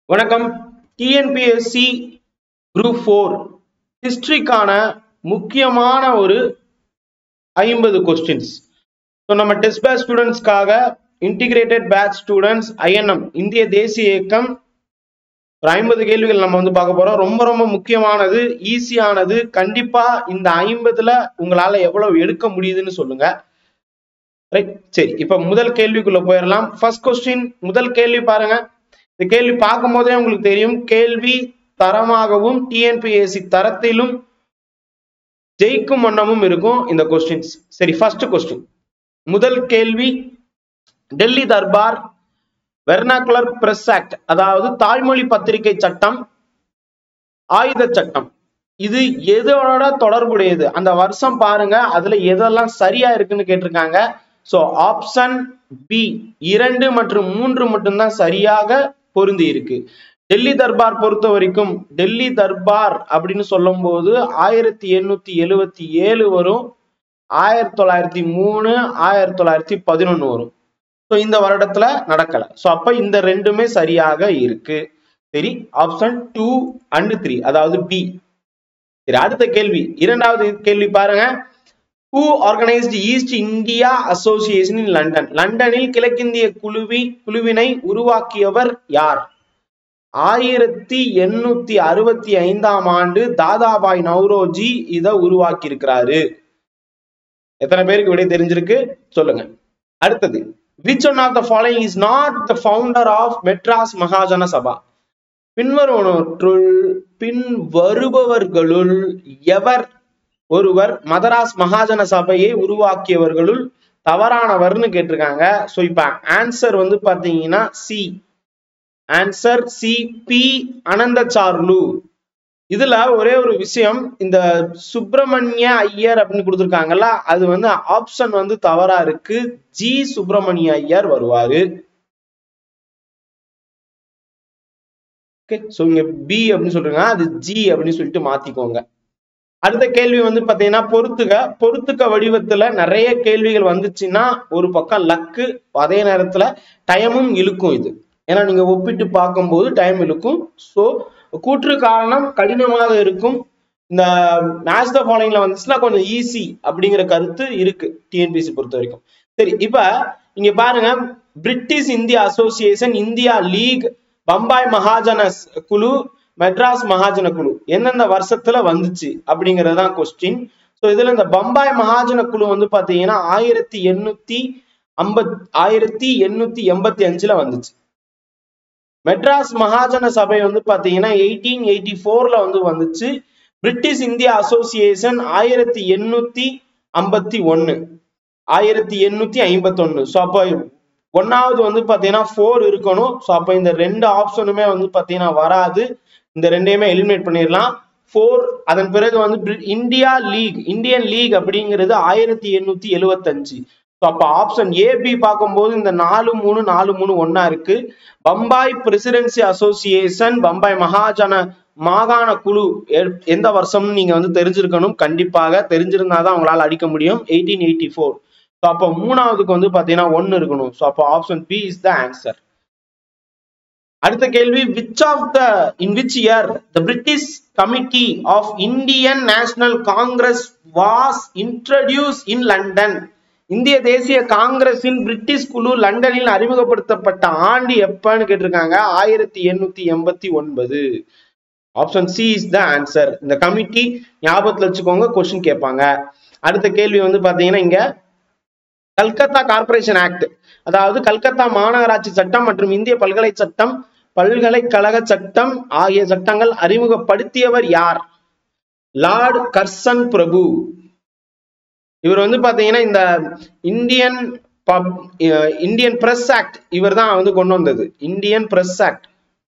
வணக்கம் TNPSC group four ஹிஸ்டரிக்கான முக்கியமான ஒரு ஐம்பது கொஸ்டின்ஸ் ஸோ நம்ம டெஸ்ட் பேட்ச் ஸ்டூடெண்ட்ஸ்க்காக இன்டிகிரேட்டட் பேட்ச் ஸ்டூடெண்ட்ஸ் ஐஎன்எம் இந்திய தேசிய இயக்கம் ஒரு ஐம்பது கேள்விகள் நம்ம வந்து பார்க்க போறோம் ரொம்ப ரொம்ப முக்கியமானது ஈஸியானது கண்டிப்பா இந்த ஐம்பதுல உங்களால எவ்வளவு எடுக்க முடியுதுன்னு சொல்லுங்க ரைட் சரி இப்ப முதல் கேள்விக்குள்ள போயிடலாம் ஃபர்ஸ்ட் கொஸ்டின் முதல் கேள்வி பாருங்க இந்த கேள்வி பார்க்கும் போதே உங்களுக்கு தெரியும் கேள்வி தரமாகவும் டிஎன்பிஎஸ்சி தரத்திலும் ஜெயிக்கும் வண்ணமும் இருக்கும் இந்த கொஸ்டின்ஸ் சரி ஃபர்ஸ்ட் கொஸ்டின் முதல் கேள்வி Delhi Darbar vernacular press act அதாவது தாய்மொழி பத்திரிகை சட்டம் ஆயுத சட்டம் இது எதோட தொடர்புடையது அந்த வருஷம் பாருங்க அதுல எதெல்லாம் சரியா இருக்குன்னு கேட்டிருக்காங்க சோ ஆப்ஷன் பி இரண்டு மற்றும் மூன்று மட்டும்தான் சரியாக பொருந்தி இருக்கு டெல்லி தர்பார் பொறுத்த வரைக்கும் டெல்லி தர்பார் அப்படின்னு சொல்லும் போது ஆயிரத்தி எண்ணூத்தி எழுவத்தி ஏழு வரும் ஆயிரத்தி தொள்ளாயிரத்தி மூணு ஆயிரத்தி தொள்ளாயிரத்தி பதினொன்னு வரும் ஸோ இந்த வருடத்துல நடக்கல ஸோ அப்ப இந்த ரெண்டுமே சரியாக இருக்கு சரி ஆப்ஷன் டூ அண்ட் த்ரீ அதாவது பி சரி அடுத்த கேள்வி இரண்டாவது கேள்வி பாருங்க who organised East India association in London லண்டனில் கிழக்கிந்திய குழுவி குழுவினை உருவாக்கியவர் யார் ஆயிரத்தி எண்ணூத்தி அறுபத்தி ஐந்தாம் ஆண்டு தாதாபாய் நவ்ரோஜி இத உருவாக்கி இருக்கிறாரு எத்தனை பேருக்கு விடை தெரிஞ்சிருக்கு சொல்லுங்க அடுத்தது which one of the following is not the founder of Madras Mahajana Sabha பின்வருவனற்றுள் பின் வருபவர்களுள் எவர் ஒருவர் மதராஸ் மகாஜன சபையை உருவாக்கியவர்களுள் தவறானவர்னு கேட்டிருக்காங்க ஸோ இப்ப ஆன்சர் வந்து பாத்தீங்கன்னா C answer C P Anandacharlu இதுல ஒரே ஒரு விஷயம் இந்த சுப்பிரமணிய ஐயர் அப்படின்னு கொடுத்துருக்காங்கல்ல அது வந்து ஆப்ஷன் வந்து தவறா இருக்கு ஜி சுப்பிரமணிய ஐயர் வருவாரு ஸோ இங்க பி அப்படின்னு சொல்றீங்க அது ஜி அப்படின்னு சொல்லிட்டு மாத்திக்கோங்க அடுத்த கேள்வி வந்து பாத்தீங்கன்னா பொறுத்துக பொறுத்துக்க வடிவத்துல நிறைய கேள்விகள் வந்துச்சுன்னா ஒரு பக்கம் லக்கு அதே நேரத்துல டைமும் இழுக்கும் இது ஏன்னா நீங்க ஒப்பிட்டு பார்க்கும்போது டைம் இழுக்கும் ஸோ கூற்று காரணம் கடினமாக இருக்கும் இந்த மேட்ச் த ஃபாலோயிங்ல வந்துச்சுன்னா கொஞ்சம் ஈஸி அப்படிங்கிற கருத்து இருக்கு டிஎன்பிசி பொறுத்த வரைக்கும் சரி இப்ப இங்க பாருங்க British India association India league Bombay Mahajana குழு மெட்ராஸ் மகாஜன குழு எந்தெந்த வருஷத்துல வந்துச்சு அப்படிங்கிறது தான் கொஸ்டின் ஸோ இதுல இந்த பம்பாய் மகாஜன குழு வந்து பாத்தீங்கன்னா ஆயிரத்தி எண்ணூத்தி ஐம்பத் ஆயிரத்தி எண்ணூத்தி எண்பத்தி அஞ்சுல வந்துச்சு மெட்ராஸ் மகாஜன சபை வந்து பாத்தீங்கன்னா எயிட்டீன் எயிட்டி ஃபோர்ல வந்து வந்துச்சு பிரிட்டிஷ் இந்தியா அசோசியேஷன் ஆயிரத்தி எண்ணூத்தி ஐம்பத்தி ஒன்னு ஆயிரத்தி எண்ணூத்தி ஐம்பத்தி ஒன்னு ஸோ அப்போ ஒன்னாவது வந்து பாத்தீங்கன்னா ஃபோர் இருக்கணும் ஸோ அப்போ இந்த ரெண்டு ஆப்ஷனுமே வந்து பாத்தீங்கன்னா வராது இந்த ரெண்டையுமே எலிமினேட் பண்ணிடலாம் ஃபோர் அதன் பிறகு வந்து இந்தியா லீக் இந்தியன் லீக் அப்படிங்கிறது ஆயிரத்தி எண்ணூத்தி எழுவத்தஞ்சு ஸோ அப்போ ஆப்ஷன் ஏபி பார்க்கும்போது இந்த நாலு மூணு நாலு மூணு ஒன்னா இருக்கு பம்பாய் பிரசிடென்சி அசோசியேஷன் பம்பாய் மகாஜன மாகாண குழு எந்த வருஷம்னு நீங்க வந்து தெரிஞ்சிருக்கணும் கண்டிப்பாக தெரிஞ்சிருந்தாதான் உங்களால அடிக்க முடியும் எயிட்டீன் எயிட்டி ஃபோர் ஸோ அப்போ மூணாவதுக்கு வந்து பாத்தீங்கன்னா ஒன்னு இருக்கணும் ஸோ அப்போ option B is the answer அடுத்த கேள்வி which of the in which year the British committee of Indian national Congress was introduce in London இந்திய தேசிய காங்கிரசின் பிரிட்டிஷ் குழு லண்டனில் அறிமுகப்படுத்தப்பட்ட ஆண்டு எப்பன்னு கேட்டிருக்காங்க ஆயிரத்தி எண்ணூத்தி எண்பத்தி ஒன்பது option C is the answer இந்த கமிட்டி ஞாபகத்துல வச்சுக்கோங்க கொஸ்டின் கேட்பாங்க அடுத்த கேள்வி வந்து பாத்தீங்கன்னா இங்க கல்கத்தா கார்பரேஷன் ஆக்ட் அதாவது கல்கத்தா மாநகராட்சி சட்டம் மற்றும் இந்திய பல்கலை சட்டம் பல்கலைக்கழக சட்டம் ஆகிய சட்டங்கள் அறிமுகப்படுத்தியவர் யார் லார்ட் கர்சன் பிரபு இவர் வந்து பாத்தீங்கன்னா இந்த இந்தியன் பப் இந்தியன் பிரஸ் ஆக்ட் இவர் தான் வந்து கொண்டு வந்தது இந்தியன் பிரஸ் ஆக்ட்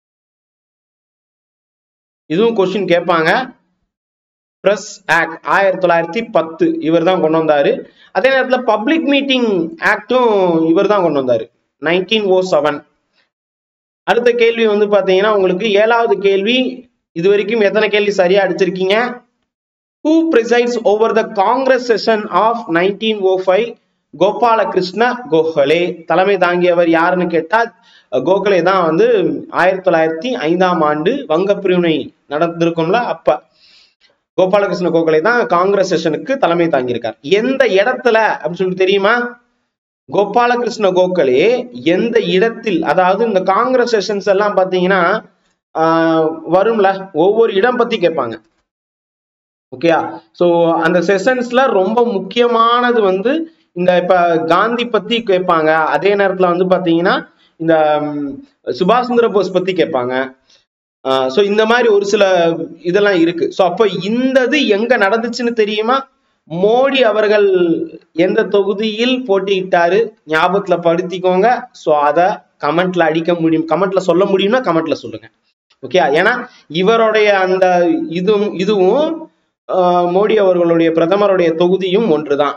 இதுவும் கொஸ்டின் கேட்பாங்க பிரஸ் ஆக்ட் ஆயிரத்தி தொள்ளாயிரத்தி பத்து இவர் தான் கொண்டு வந்தாரு அதே நேரத்தில் பப்ளிக் மீட்டிங் ஆக்டும் இவர் தான் கொண்டு வந்தாரு நைன்டீன் ஓ செவன் அடுத்த கேள்வி வந்து பாத்தீங்கன்னா உங்களுக்கு ஏழாவது கேள்வி இது வரைக்கும் எத்தனை கேள்வி சரியா அடிச்சிருக்கீங்க who presides over the Congress session of nineteen O five Gopalakrishna Gokhale தலைமை தாங்கியவர் யாருன்னு கேட்டா கோகலே தான் வந்து ஆயிரத்தி தொள்ளாயிரத்தி ஐந்தாம் ஆண்டு வங்க பிரிவினை நடந்திருக்கும்ல அப்ப கோபாலகிருஷ்ண கோகலே தான் காங்கிரஸ் செஷனுக்கு தலைமை தாங்கியிருக்கார் எந்த இடத்துல அப்படின்னு சொல்லிட்டு தெரியுமா கோபாலகிருஷ்ண கோகலே எந்த இடத்தில் அதாவது இந்த காங்கிரஸ் செஷன்ஸ் எல்லாம் பாத்தீங்கன்னா ஆஹ் வரும்ல ஒவ்வொரு இடம் பத்தி கேட்பாங்க ஓகேயா சோ அந்த செஷன்ஸ்ல ரொம்ப முக்கியமானது வந்து இந்த இப்ப காந்தி பத்தி கேட்பாங்க அதே நேரத்துல வந்து பாத்தீங்கன்னா இந்த ம், சுபாஷ் சந்திர போஸ் பத்தி கேட்பாங்க சோ இந்த மாதிரி ஒரு சில இதெல்லாம் இருக்கு சோ அப்ப இந்த இது எங்க நடந்துச்சுன்னு தெரியுமா மோடி அவர்கள் எந்த தொகுதியில் போட்டியிட்டாரு ஞாபகத்துல படுத்திக்கோங்க சோ அத கமெண்ட்ல அடிக்க முடியும் கமெண்ட்ல சொல்ல முடியும்னா கமெண்ட்ல சொல்லுங்க ஓகே ஏன்னா இவருடைய அந்த இதுவும் இதுவும் ஆஹ், மோடி அவர்களுடைய பிரதமருடைய தொகுதியும் ஒன்றுதான்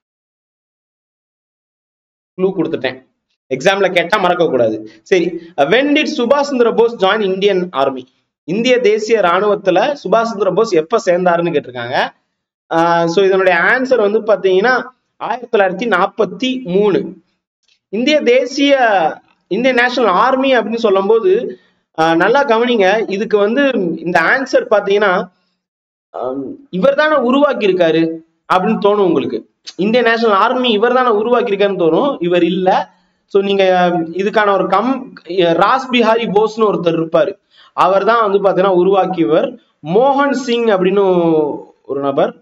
க்ளூ கொடுத்துட்டேன் எக்ஸாம்ல கேட்டா மறக்க கூடாது சரி வென் டிட் சுபாஷ் Chandra Bose join Indian army இந்திய தேசிய ராணுவத்துல சுபாஷ் சந்திர போஸ் எப்ப சேர்ந்தாருன்னு கேட்டிருக்காங்க ஸோ இதனுடைய ஆன்சர் வந்து பாத்தீங்கன்னா ஆயிரத்தி தொள்ளாயிரத்தி நாற்பத்தி மூணு இந்திய தேசிய இந்திய நேஷனல் ஆர்மி அப்படின்னு சொல்லும்போது ஆஹ் நல்லா கவனிங்க இதுக்கு வந்து இந்த ஆன்சர் பாத்தீங்கன்னா இவர் தானே உருவாக்கி இருக்காரு அப்படின்னு தோணும் உங்களுக்கு இந்தியன் நேஷனல் ஆர்மி இவர் தானே உருவாக்கி இருக்காருன்னு தோணும் இவர் இல்ல சோ நீங்க இதுக்கான ஒரு கம் ராஸ் பிஹாரி போஸ்னு ஒருத்தர் இருப்பாரு அவர் தான் வந்து பாத்தீங்கன்னா உருவாக்கியவர் மோகன் சிங் அப்படின்னு ஒரு நபர்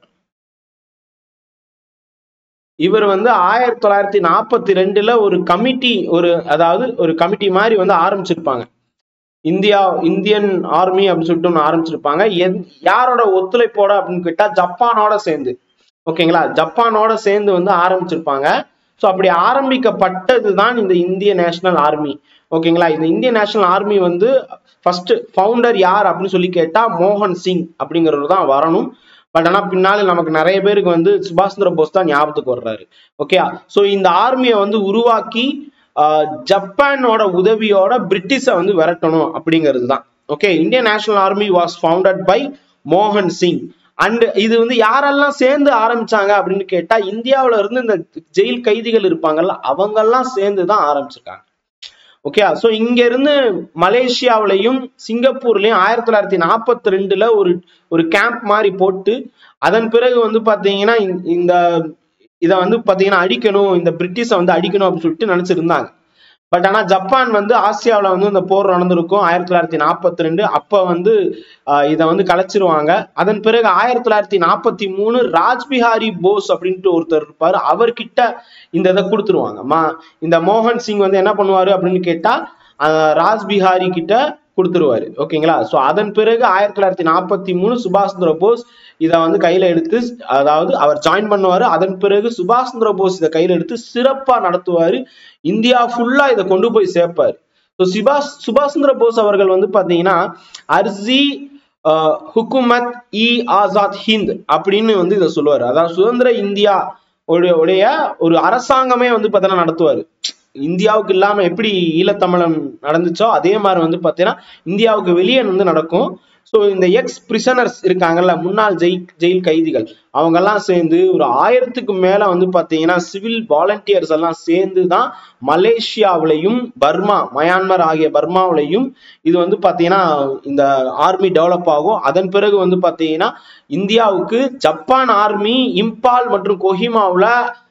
இவர் வந்து ஆயிரத்தி தொள்ளாயிரத்தி நாற்பத்தி ரெண்டுல ஒரு கமிட்டி ஒரு அதாவது ஒரு கமிட்டி மாதிரி வந்து ஆரம்பிச்சிருப்பாங்க இந்தியா இந்தியன் ஆர்மி அப்படின்னு சொல்லிட்டு ஒன்று ஆரம்பிச்சிருப்பாங்க எந்- யாரோட ஒத்துழைப்போட அப்படின்னு கேட்டா ஜப்பானோட சேர்ந்து ஓகேங்களா ஜப்பானோட சேர்ந்து வந்து ஆரம்பிச்சிருப்பாங்க ஸோ அப்படி ஆரம்பிக்கப்பட்டது தான் இந்த இந்திய நேஷனல் ஆர்மி ஓகேங்களா இந்த இந்திய நேஷனல் ஆர்மி வந்து ஃபர்ஸ்ட் ஃபவுண்டர் யார் அப்படின்னு சொல்லி கேட்டா மோகன் சிங் அப்படிங்கிறவர் தான் வரணும் பட் ஆனா பின்னால நமக்கு நிறைய பேருக்கு வந்து சுபாஷ் சந்திர போஸ் தான் ஞாபகத்துக்கு வர்றாரு ஓகே ஸோ இந்த ஆர்மியை வந்து உருவாக்கி ஆஹ், ஜப்பானோட உதவியோட பிரிட்டிஷை வந்து விரட்டணும் அப்படிங்கிறது தான் okay Indian national army was founded by மோகன் சிங் அண்ட் இது வந்து யாரெல்லாம் சேர்ந்து ஆரம்பிச்சாங்க அப்படின்னு கேட்டா இந்தியாவுல இருந்து இந்த ஜெயில் கைதிகள் இருப்பாங்கல்ல அவங்கெல்லாம் சேர்ந்து தான் ஆரம்பிச்சிருக்காங்க ஓகே ஸோ இங்க இருந்து மலேசியாவிலையும் சிங்கப்பூர்லயும் ஆயிரத்தி தொள்ளாயிரத்தி நாற்பத்தி ரெண்டுல ஒரு ஒரு கேம்ப் மாதிரி போட்டு அதன் பிறகு வந்து பாத்தீங்கன்னா இந்த- இந்த இதை வந்து பாத்தீங்கன்னா அடிக்கணும் இந்த பிரிட்டிஷை வந்து அடிக்கணும் அப்படின்னு சொல்லிட்டு நினைச்சிருந்தாங்க பட் ஆனா ஜப்பான் வந்து ஆசியாவுல வந்து இந்த போர் நடந்திருக்கும் ஆயிரத்தி தொள்ளாயிரத்தி நாற்பத்தி ரெண்டு அப்ப வந்து ஆஹ் இதை வந்து கலைச்சிருவாங்க அதன் பிறகு ஆயிரத்தி தொள்ளாயிரத்தி நாற்பத்தி மூணு ராஜ்பிஹாரி போஸ் அப்படின்ட்டு ஒருத்தர் இருப்பாரு அவர்கிட்ட இந்த இதை கொடுத்துருவாங்க மா இந்த மோகன் சிங் வந்து என்ன பண்ணுவாரு அப்படின்னு கேட்டா ஆஹ் ராஜ்பிஹாரி கிட்ட கொடுத்துருவாரு ஓகேங்களா சோ அதன் பிறகு ஆயிரத்தி தொள்ளாயிரத்தி நாற்பத்தி மூணு சுபாஷ் சந்திர போஸ் இதை வந்து கையில எடுத்து அதாவது அவர் ஜாயின் பண்ணுவாரு அதன் பிறகு சுபாஷ் சந்திர போஸ் இதை கையில எடுத்து சிறப்பா நடத்துவாரு இந்தியா ஃபுல்லா இதை கொண்டு போய் சேர்ப்பாரு ஸோ சுபாஷ் சுபாஷ் சந்திர போஸ் அவர்கள் வந்து பாத்தீங்கன்னா அர்ஜி அஹ், ஹுக்குமத் இ ஆசாத் ஹிந்த் அப்படின்னு வந்து இதை சொல்லுவாரு அதாவது சுதந்திர இந்தியா உடைய உடைய ஒரு அரசாங்கமே வந்து பார்த்தீங்கன்னா நடத்துவாரு இந்தியாவுக்கு இல்லாம எப்படி ஈழத்தமிழன் நடந்துச்சோ அதே மாதிரி வந்து பார்த்தீங்கன்னா இந்தியாவுக்கு வெளியே வந்து நடக்கும் ஸோ இந்த எக்ஸ் பிரிசனர்ஸ் இருக்காங்கல்ல முன்னாள் ஜெயில் ஜெயில் கைதிகள் அவங்க எல்லாம் சேர்ந்து ஒரு ஆயிரத்துக்கு மேல வந்து பாத்தீங்கன்னா சிவில் வாலண்டியர்ஸ் எல்லாம் சேர்ந்து தான் மலேசியாவிலையும் பர்மா மயான்மர் ஆகிய பர்மாவிலையும் இது வந்து பாத்தீங்கன்னா இந்த ஆர்மி டெவலப் ஆகும் அதன் பிறகு வந்து பாத்தீங்கன்னா இந்தியாவுக்கு ஜப்பான் ஆர்மி இம்பால் மற்றும் கொஹிமாவுல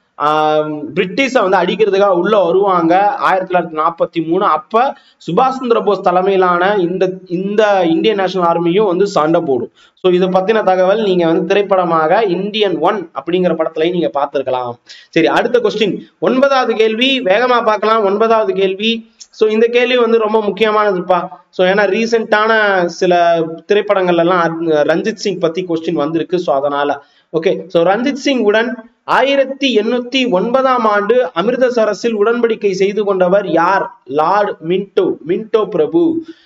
ஆஹ் பிரிட்டிஷை வந்து அடிக்கிறதுக்காக உள்ள வருவாங்க ஆயிரத்தி தொள்ளாயிரத்தி நாற்பத்தி மூணு அப்ப சுபாஷ் சந்திர போஸ் தலைமையிலான இந்த இந்த இந்தியன் நேஷனல் ஆர்மியும் வந்து சண்டை போடும் ஸோ இதை பத்தின தகவல் நீங்க வந்து திரைப்படமாக இந்தியன் ஒன் அப்படிங்கிற படத்துலயும் நீங்க பார்த்திருக்கலாம் சரி அடுத்த கொஸ்டின் ஒன்பதாவது கேள்வி வேகமா பார்க்கலாம் ஒன்பதாவது கேள்வி ஸோ இந்த கேள்வி வந்து ரொம்ப முக்கியமானதுப்பா ஸோ ஏன்னா ரீசெண்டான சில திரைப்படங்கள்ல எல்லாம் அர்- ரஞ்சித் சிங் பத்தி கொஸ்டின் வந்திருக்கு ஸோ அதனால ஓகே ஸோ ரஞ்சித் சிங் உடன் ஆயிரத்தி எண்ணூத்தி ஒன்பதாம் ஆண்டு அமிர்தசரஸில் உடன்படிக்கை செய்து கொண்டவர் யார் லார்ட் மின்டோ மின்டோ பிரபு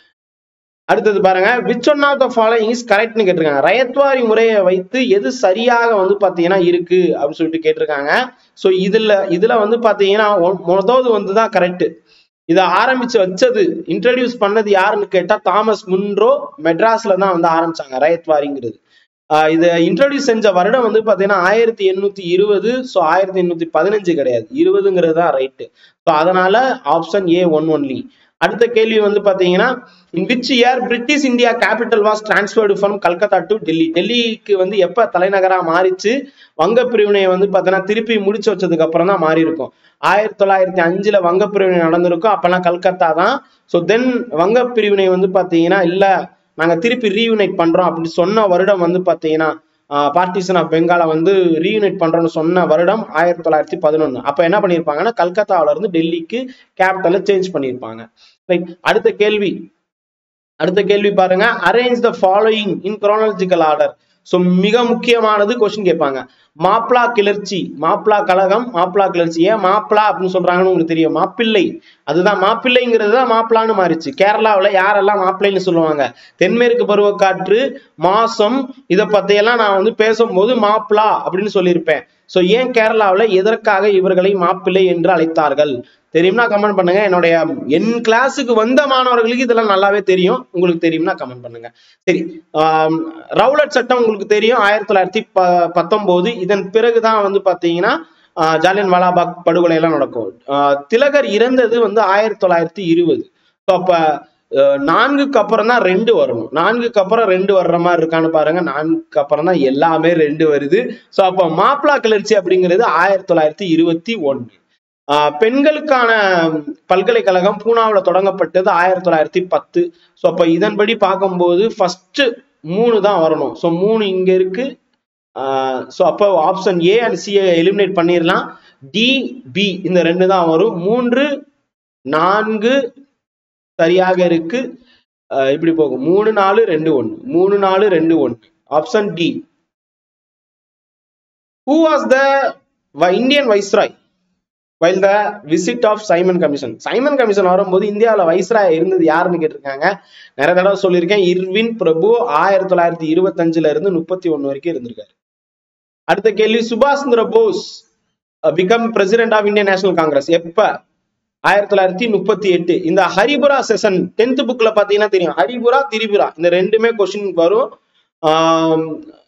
அடுத்தது பாருங்க which one of the following is கரெக்ட்னு கேட்டிருக்காங்க ரயத்வாரி முறையை வைத்து எது சரியாக வந்து பாத்தீங்கன்னா இருக்கு அப்படின்னு சொல்லிட்டு கேட்டிருக்காங்க சோ இதுல இதுல வந்து பாத்தீங்கன்னா ஒ- முதவது வந்து தான் கரெக்ட் இதை ஆரம்பிச்சு வச்சது இன்ட்ரடியூஸ் பண்ணது யாருன்னு கேட்டா தாமஸ் முன்ரோ மெட்ராஸ்ல தான் வந்து ஆரம்பிச்சாங்க ரயத்வாரிங்கிறது ஆஹ் இதை இன்ட்ரோடியூஸ் செஞ்ச வருடம் வந்து பாத்தீங்கன்னா ஆயிரத்தி எண்ணூத்தி இருபது ஸோ ஆயிரத்தி எண்ணூத்தி பதினஞ்சு கிடையாது இருபதுங்கிறது தான் ரைட்டு ஸோ அதனால ஆப்ஷன் ஏ ஒன் ஒன்லி அடுத்த கேள்வி வந்து பாத்தீங்கன்னா in which year British India capital was transferred from Calcutta to Delhi டெல்லிக்கு வந்து எப்ப தலைநகரா மாறிச்சு வங்க பிரிவினையை வந்து பாத்தீங்கன்னா திருப்பி முடிச்சு வச்சதுக்கு அப்புறம் தான் மாறி இருக்கும் ஆயிரத்தி தொள்ளாயிரத்தி அஞ்சுல வங்க பிரிவினை நடந்திருக்கும் அப்பெல்லாம் கல்கத்தா தான் ஸோ தென் வங்க பிரிவினை வந்து பாத்தீங்கன்னா இல்ல நாங்க திருப்பி ரீயூனைட் பண்றோம் அப்படின்னு சொன்ன வருடம் வந்து பாத்தீங்கன்னா பார்ட்டிஷன் ஆஃப் பெங்காலை வந்து ரீயூனைட் பண்றோம்னு சொன்ன வருடம் ஆயிரத்தி தொள்ளாயிரத்தி பதினொன்னு அப்ப என்ன பண்ணிருப்பாங்கன்னா கல்கத்தாவில இருந்து டெல்லிக்கு கேபிட்டலை சேஞ்ச் பண்ணியிருப்பாங்க ரைட் அடுத்த கேள்வி அடுத்த கேள்வி பாருங்க arrange the following in chronological order so மிக முக்கியமானது கொஸ்டின் கேட்பாங்க மாப்ளா கிளர்ச்சி மாப்ளா கழகம் மாப்ளா கிளர்ச்சி ஏன் மாப்ளா அப்படின்னு சொல்றாங்கன்னு உங்களுக்கு தெரியும் மாப்பிள்ளை அதுதான் மாப்பிள்ளைங்கிறது தான் மாப்பிளான்னு மாறிச்சு கேரளாவில் யாரெல்லாம் மாப்பிள்ளைன்னு சொல்லுவாங்க தென்மேற்கு பருவக்காற்று மாசம் இதை பத்தியெல்லாம் நான் வந்து பேசும்போது மாப்ளா அப்படின்னு சொல்லியிருப்பேன் ஸோ ஏன் கேரளாவில் எதற்காக இவர்களை மாப்பிள்ளை என்று அழைத்தார்கள் தெரியும்னா கமெண்ட் பண்ணுங்க என்னுடைய என் கிளாஸுக்கு வந்த மாணவர்களுக்கு இதெல்லாம் நல்லாவே தெரியும் உங்களுக்கு தெரியும்னா கமெண்ட் பண்ணுங்க சரி ஆம், ரவுலட் சட்டம் உங்களுக்கு தெரியும் ஆயிரத்தி தொள்ளாயிரத்தி ப பத்தொன்பது இதன் பிறகுதான் வந்து பாத்தீங்கன்னா ஆஹ், ஜாலியன் வாலாபாக் படுகொலை எல்லாம் நடக்கும் ஆஹ், திலகர் இறந்தது வந்து ஆயிரத்தி தொள்ளாயிரத்தி இருபது ஸோ அப்ப அஹ், நான்குக்கு அப்புறம் தான் ரெண்டு வரணும் நான்குக்கு அப்புறம் ரெண்டு வர்ற மாதிரி இருக்கான்னு பாருங்க நான்குக்கு அப்புறம் தான் எல்லாமே ரெண்டு வருது ஸோ அப்ப மாப்பிளா கிளர்ச்சி அப்படிங்கிறது ஆயிரத்தி தொள்ளாயிரத்தி இருபத்தி ஒன்று ஆஹ் பெண்களுக்கான பல்கலைக்கழகம் பூனாவில் தொடங்கப்பட்டது ஆயிரத்தி தொள்ளாயிரத்தி பத்து ஸோ அப்போ இதன்படி பார்க்கும்போது ஃபர்ஸ்ட் மூணு தான் வரணும் ஸோ மூணு இங்க இருக்கு ஸோ அப்போ ஆப்ஷன் ஏ அண்ட் சியை எலிமினேட் பண்ணிடலாம் டி பி இந்த ரெண்டு தான் வரும் மூன்று நான்கு சரியாக இருக்கு ஆஹ் இப்படி போகும் மூணு நாலு ரெண்டு ஒன்று மூணு நாலு ரெண்டு ஒன்று option D who was the Indian viceroy while the visit of Simon commission Simon commission வரும்போது இந்தியாவில் வைஸ்ராய் இருந்தது யாருன்னு கேட்டிருக்காங்க நிறைய தடவை சொல்லியிருக்கேன் இர்வின் பிரபு ஆயிரத்தி தொள்ளாயிரத்தி இருபத்தஞ்சுல இருந்து முப்பத்தி ஒண்ணு வரைக்கும் இருந்திருக்காரு அடுத்த கேள்வி சுபாஷ் Chandra Bose became president of Indian national Congress எப்ப ஆயிரத்தி தொள்ளாயிரத்தி முப்பத்தி எட்டு இந்த ஹரிபுரா செஷன் டென்த் புக்ல பாத்தீங்கன்னா தெரியும் ஹரிபுரா திரிபுரா இந்த ரெண்டுமே கொஸ்டின் வரும் ஆம்,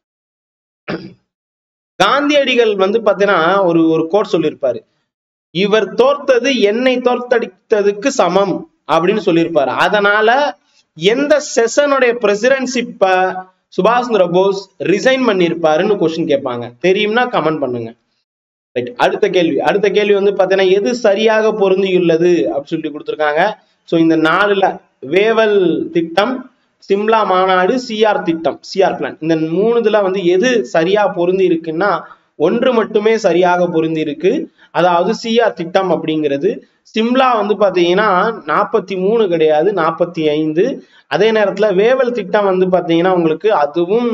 காந்தியடிகள் வந்து பாத்தீங்கன்னா ஒரு ஒரு கோட் சொல்லியிருப்பாரு இவர் தோர்த்தது என்னை தோர்த்தடித்ததுக்கு சமம் அப்படின்னு சொல்லியிருப்பாரு அதனால எந்த செஷனுடைய பிரசிடென்சிப்ப சுபாஷ் சந்திர போஸ் ரிசைன் பண்ணியிருப்பாருன்னு கொஸ்டின் கேட்பாங்க தெரியும்னா கமெண்ட் பண்ணுங்க ரைட் அடுத்த கேள்வி அடுத்த கேள்வி வந்து பாத்தீங்கன்னா எது சரியாக பொருந்தியுள்ளது அப்படின்னு சொல்லிட்டு கொடுத்துருக்காங்க ஸோ இந்த நாலுல வேவல் திட்டம் சிம்லா மாநாடு சிஆர் திட்டம் சிஆர் பிளான் இந்த மூணுதுல வந்து எது சரியா பொருந்தி இருக்குன்னா ஒன்று மட்டுமே சரியாக பொருந்தி இருக்கு அதாவது சிஆர் திட்டம் அப்படிங்கிறது சிம்லா வந்து பாத்தீங்கன்னா நாற்பத்தி மூணு கிடையாது நாற்பத்தி ஐந்து அதே நேரத்துல வேவல் திட்டம் வந்து பாத்தீங்கன்னா உங்களுக்கு அதுவும்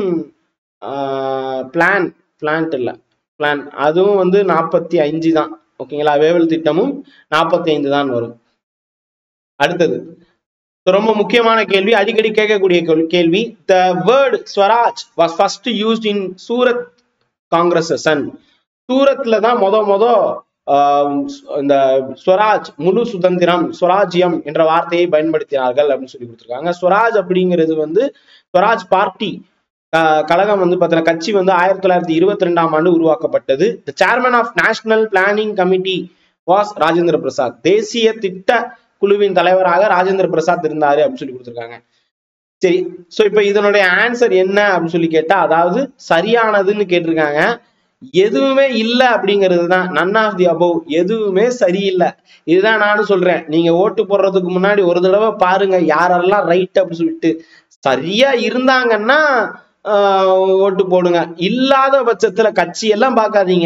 பிளான் பிளான்ட் இல்ல பிளான் அதுவும் வந்து நாற்பத்தி அஞ்சு தான் ஓகேங்களா வேவல் திட்டமும் நாற்பத்தி ஐந்து தான் வரும் அடுத்தது ரொம்ப முக்கியமான கேள்வி அடிக்கடி கேட்கக்கூடிய கேள்வி- கேள்வி the word swaraj was first used in Surat congress சன் சூரத்ல தான் முத முத ஆஹ், இந்த ஸ்வராஜ் முழு சுதந்திரம் ஸ்வராஜ்யம் என்ற வார்த்தையை பயன்படுத்தினார்கள் அப்படின்னு சொல்லி கொடுத்துருக்காங்க ஸ்வராஜ் அப்படிங்கிறது வந்து ஸ்வராஜ் பார்ட்டி ஆஹ், கழகம் வந்து பார்த்தீங்கன்னா கட்சி வந்து ஆயிரத்தி தொள்ளாயிரத்தி இருபத்தி ரெண்டாம் ஆண்டு உருவாக்கப்பட்டது the chairman of national planning committee was Rajendra Prasad தேசிய திட்ட குழுவின் தலைவராக ராஜேந்திர பிரசாத் இருந்தாரு அப்படின்னு சொல்லி கொடுத்துருக்காங்க சரி சோ இப்ப இதனுடைய ஆன்சர் என்ன அப்படின்னு சொல்லி கேட்டா அதாவது சரியானதுன்னு கேட்டிருக்காங்க எதுவுமே இல்ல அப்படிங்கிறது தான் நன் ஆஃப் தி அபவ் எதுவுமே சரியில்லை இதுதான் நானும் சொல்றேன் நீங்க ஓட்டு போடுறதுக்கு முன்னாடி ஒரு தடவை பாருங்க யாரெல்லாம் ரைட் அப்படின்னு சொல்லிட்டு சரியா இருந்தாங்கன்னா ஆஹ், ஓட்டு போடுங்க இல்லாத பட்சத்துல கட்சி எல்லாம் பார்க்காதீங்க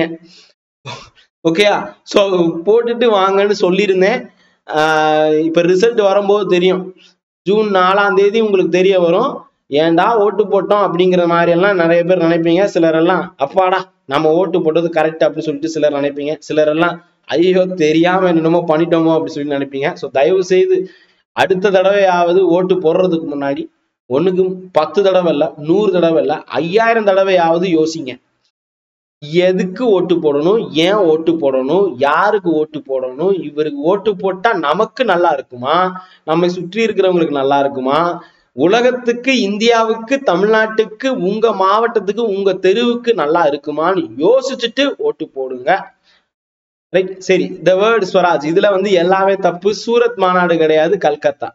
ஓகேயா சோ போட்டுட்டு வாங்கன்னு சொல்லியிருந்தேன் ஆஹ் இப்ப ரிசல்ட் வரும்போது தெரியும் ஜூன் நாலாம் தேதி உங்களுக்கு தெரிய வரும் ஏன்டா ஓட்டு போட்டோம் அப்படிங்கிற மாதிரி எல்லாம் நிறைய பேர் நினைப்பீங்க சிலர் எல்லாம் அப்பாடா நம்ம ஓட்டு போட்டது கரெக்ட் அப்படின்னு சொல்லிட்டு சிலர் நினைப்பீங்க சிலர் எல்லாம் ஐயோ தெரியாம என்னமோ பண்ணிட்டோமோ அப்படின்னு சொல்லி நினைப்பீங்க ஸோ தயவு செய்து அடுத்த தடவையாவது ஓட்டு போடுறதுக்கு முன்னாடி ஒண்ணுக்கு பத்து தடவை இல்ல நூறு தடவை இல்ல ஐயாயிரம் தடவையாவது யோசிங்க எதுக்கு ஓட்டு போடணும் ஏன் ஓட்டு போடணும் யாருக்கு ஓட்டு போடணும் இவருக்கு ஓட்டு போட்டா நமக்கு நல்லா இருக்குமா நம்மை சுற்றி இருக்கிறவங்களுக்கு நல்லா இருக்குமா உலகத்துக்கு இந்தியாவுக்கு தமிழ்நாட்டுக்கு உங்க மாவட்டத்துக்கு உங்க தெருவுக்கு நல்லா இருக்குமான்னு யோசிச்சுட்டு ஓட்டு போடுங்க ரைட் சரி த வேர்ட் ஸ்வராஜ் இதுல வந்து எல்லாமே தப்பு சூரத் மாநாடு கிடையாது கல்கத்தா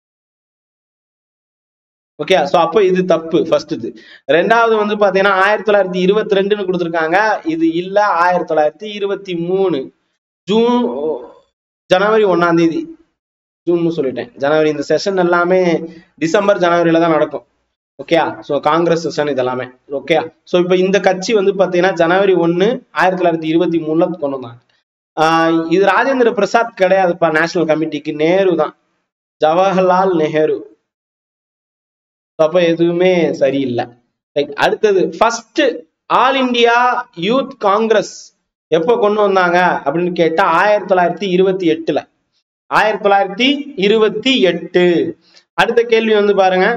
ஓகே சோ அப்போ இது தப்பு ஃபர்ஸ்ட் இது ரெண்டாவது வந்து பாத்தீங்கன்னா ஆயிரத்தி தொள்ளாயிரத்தி இருபத்தி ரெண்டுன்னு கொடுத்துருக்காங்க இது இல்ல ஆயிரத்தி தொள்ளாயிரத்தி இருபத்தி மூணு ஜூன் ஜனவரி ஒன்னாம் தேதி ஜூன் சொல்லிட்டேன் ஜனவரி இந்த செஷன் எல்லாமே டிசம்பர் ஜனவரியில தான் நடக்கும் ஓகே ஸோ காங்கிரஸ் செஷன் இதெல்லாமே ஓகே ஸோ இப்போ இந்த கட்சி வந்து பார்த்தீங்கன்னா ஜனவரி ஒன்று ஆயிரத்தி தொள்ளாயிரத்தி இருபத்தி மூணுல கொண்டு வந்தாங்க ஆஹ் இது ராஜேந்திர பிரசாத் கிடையாதுப்பா நேஷனல் கமிட்டிக்கு நேரு தான் ஜவஹர்லால் நெஹ்ரு அப்ப எதுவுமே சரியில்லை ரைட் அடுத்தது first all India youth Congress எப்போ கொண்டு வந்தாங்க அப்படின்னு கேட்டா ஆயிரத்தி தொள்ளாயிரத்தி இருபத்தி எட்டுல ஆயிரத்தி தொள்ளாயிரத்தி இருபத்தி எட்டு அடுத்த கேள்வி வந்து பாருங்க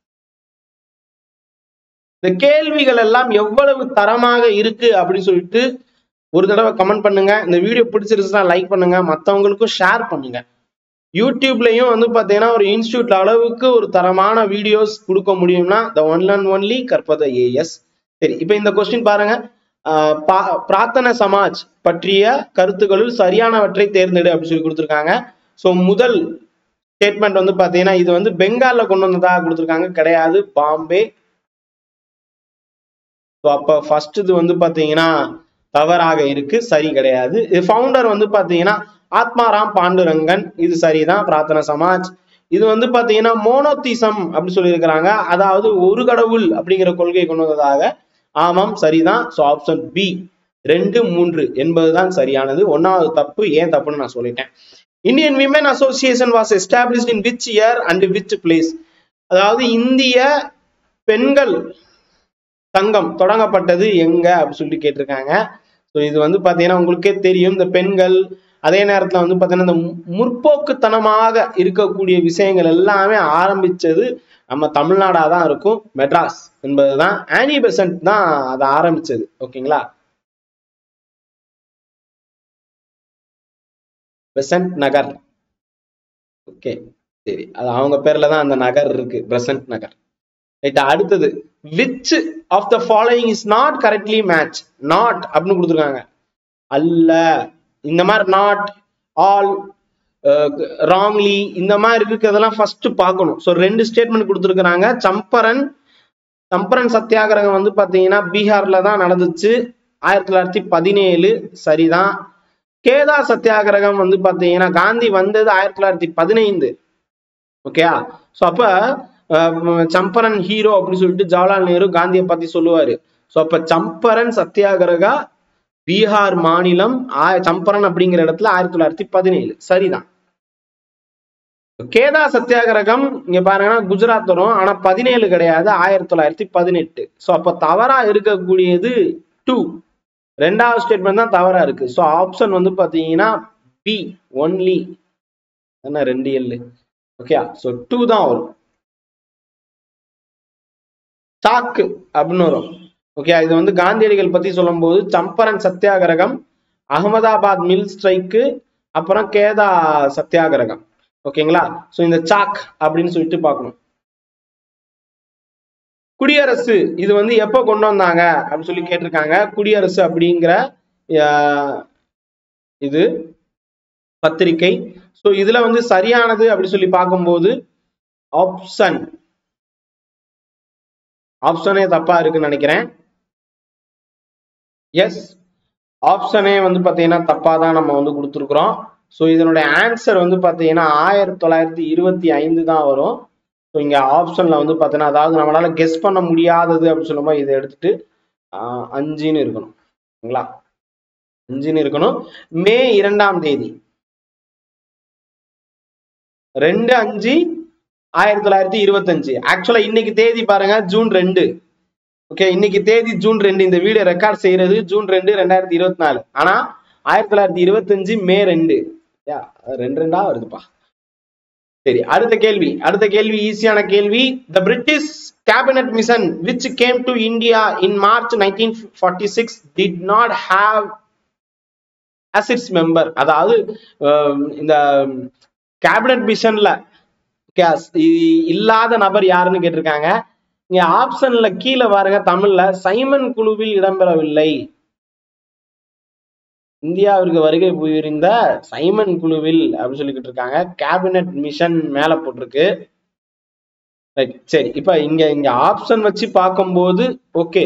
இந்த கேள்விகள் எல்லாம் எவ்வளவு தரமாக இருக்கு அப்படின்னு சொல்லிட்டு ஒரு தடவை கமெண்ட் பண்ணுங்க இந்த வீடியோ பிடிச்சிருச்சுன்னா லைக் பண்ணுங்க மற்றவங்களுக்கும் ஷேர் பண்ணுங்க யூடியூப்லயும் வந்து பாத்தீங்கன்னா ஒரு இன்ஸ்டியூட் அளவுக்கு ஒரு தரமான வீடியோஸ் கொடுக்க முடியும்னா த ஒன் அண்ட் ஒன்லி கற்பத ஏஎஸ் சரி இப்போ இந்த கொஸ்டின் பாருங்க ஆஹ் பா- பிரார்த்தன சமாஜ் பற்றிய கருத்துக்களுள் சரியானவற்றை தேர்ந்தெடு அப்படின்னு சொல்லி கொடுத்துருக்காங்க ஸோ முதல் ஸ்டேட்மெண்ட் வந்து பாத்தீங்கன்னா இது வந்து பெங்கால்ல கொண்டு வந்ததாக கொடுத்துருக்காங்க கிடையாது பாம்பே ஸோ அப்போ ஃபர்ஸ்ட் இது வந்து பாத்தீங்கன்னா தவறாக இருக்கு சரி கிடையாது இது ஃபவுண்டர் வந்து பாத்தீங்கன்னா ஆத்மாராம் பாண்டுரங்கன் இது சரிதான் பிரார்த்தன சமாஜ் இது வந்து பாத்தீங்கன்னா மோனோத்திசம் அப்படி சொல்லியிருக்கிறாங்க அதாவது ஒரு கடவுள் அப்படிங்கிற கொள்கை கொண்டு வந்ததாக ஆமாம் சரிதான் ஸோ ஆப்ஷன் பி ரெண்டு மூன்று என்பதுதான் சரியானது ஒன்னாவது தப்பு ஏன் தப்புன்னு நான் சொல்லிட்டேன் Indian women association was established in which year and which place அதாவது இந்திய பெண்கள் சங்கம் தொடங்கப்பட்டது எங்க அப்படின்னு சொல்லிட்டு கேட்டிருக்காங்க ஸோ இது வந்து பாத்தீங்கன்னா உங்களுக்கே தெரியும் இந்த பெண்கள் அதே நேரத்துல வந்து பாத்தீங்கன்னா இந்த மு- முற்போக்குத்தனமாக இருக்கக்கூடிய விஷயங்கள் எல்லாமே ஆரம்பிச்சது நம்ம நாடா தான் இருக்கும் மெட்ராஸ் என்பதுதான் ஆனி பெசன்ட் தான் அதை ஆரம்பிச்சது ஓகேங்களா பெசன்ட் நகர் ஓகே சரி அது அவங்க பேர்ல தான் அந்த நகர் இருக்கு பெசன்ட் நகர் ரைட் அடுத்தது which of the following is not correctly match not அப்படின்னு கொடுத்துருக்காங்க அல்ல இந்த மாதிரி நாட் ஆல் ராங்லி இந்த மாதிரி இருக்கிறதெல்லாம் ஃபர்ஸ்ட் பார்க்கணும் ஸோ ரெண்டு ஸ்டேட்மெண்ட் கொடுத்துருக்குறாங்க சம்பரன் சம்பரன் சத்தியாகிரகம் வந்து பாத்தீங்கன்னா பீகார்ல தான் நடந்துச்சு ஆயிரத்தி தொள்ளாயிரத்தி பதினேழு சரிதான் கேதா சத்தியாகிரகம் வந்து பாத்தீங்கன்னா காந்தி வந்தது ஆயிரத்தி தொள்ளாயிரத்தி பதினைந்து ஓகேயா ஸோ அப்ப அஹ், சம்பரன் ஹீரோ அப்படின்னு சொல்லிட்டு ஜவஹர்லால் நேரு காந்தியை பத்தி சொல்லுவாரு ஸோ அப்ப சம்பரன் சத்தியாகிரகா பீகார் மாநிலம் ஆ- சம்பரன் அப்படிங்கிற இடத்துல ஆயிரத்தி தொள்ளாயிரத்தி பதினேழு சரிதான் கேதா சத்தியாகிரகம் இங்க பாருங்கன்னா குஜராத் வரும் ஆனா பதினேழு கிடையாது ஆயிரத்தி தொள்ளாயிரத்தி பதினெட்டு ஸோ அப்ப தவறா இருக்கக்கூடியது டூ ரெண்டாவது ஸ்டேட்மெண்ட் தான் தவறா இருக்கு ஸோ ஆப்ஷன் வந்து பாத்தீங்கன்னா பி ஒன்லி என்ன ரெண்டு எல்லு ஓகே ஸோ டூ தான் வரும் சாக்கு அப்படின்னு வரும் ஓகே இது வந்து காந்தியடிகள் பத்தி சொல்லும்போது சம்பரன் சத்தியாகிரகம் அகமதாபாத் மில் ஸ்ட்ரைக்கு அப்புறம் கேதா சத்தியாகிரகம் ஓகேங்களா ஸோ இந்த சாக் அப்படின்னு சொல்லிட்டு பார்க்கணும் குடியரசு இது வந்து எப்போ கொண்டு வந்தாங்க அப்படின்னு சொல்லி கேட்டிருக்காங்க குடியரசு அப்படிங்கிற ஆஹ், இது பத்திரிகை ஸோ இதுல வந்து சரியானது அப்படி சொல்லி பார்க்கும்போது ஆப்ஷன் ஆப்ஷனே தப்பா இருக்குன்னு நினைக்கிறேன் எஸ் ஆப்ஷனே வந்து பாத்தீங்கன்னா தப்பா தான் நம்ம வந்து கொடுத்துருக்குறோம் ஸோ இதனுடைய ஆன்சர் வந்து பாத்தீங்கன்னா ஆயிரத்தி தொள்ளாயிரத்தி இருபத்தி ஐந்து தான் வரும் ஸோ இங்க ஆப்ஷன்ல வந்து பாத்தீங்கன்னா அதாவது நம்மளால கெஸ் பண்ண முடியாதது அப்படின்னு சொல்லும்போது இதை எடுத்துட்டு ஆஹ், அஞ்சுன்னு இருக்கணும் சரிங்களா அஞ்சுன்னு இருக்கணும் மே இரண்டாம் தேதி ரெண்டு அஞ்சு ஆயிரத்தி தொள்ளாயிரத்தி இருபத்தஞ்சு ஆக்சுவலா இன்னைக்கு தேதி பாருங்க ஜூன் ரெண்டு ஓகே இன்னைக்கு தேதி ஜூன் ரெண்டு இந்த வீடியோ ரெக்கார்ட் செய்யறது ஜூன் ரெண்டு ரெண்டாயிரத்தி இருபத்தி நாலு ஆனா ஆயிரத்தி தொள்ளாயிரத்தி இருபத்தஞ்சு மே ரெண்டு யா ரெண்டு ரெண்டா வருதுப்பா சரி அடுத்த கேள்வி அடுத்த கேள்வி ஈஸியான கேள்வி the British cabinet mission which came to India in March nineteen forty six did not have as its member அதாவது அஹ், இந்த கேபினட் மிஷன்ல ஓகே இல்லாத நபர் யாருன்னு கேட்டிருக்காங்க இங்க ஆப்ஷன்ல கீழே பாருங்க தமிழ்ல சைமன் குழுவில் இடம்பெறவில்லை இந்தியாவிற்கு வருகை புரிந்த சைமன் குழுவில் அப்படின்னு சொல்லிக்கிட்டு இருக்காங்க கேபினட் மிஷன் மேல போட்டிருக்கு ரைட் சரி இப்ப இங்க இங்க ஆப்ஷன் வச்சு பார்க்கும்போது ஓகே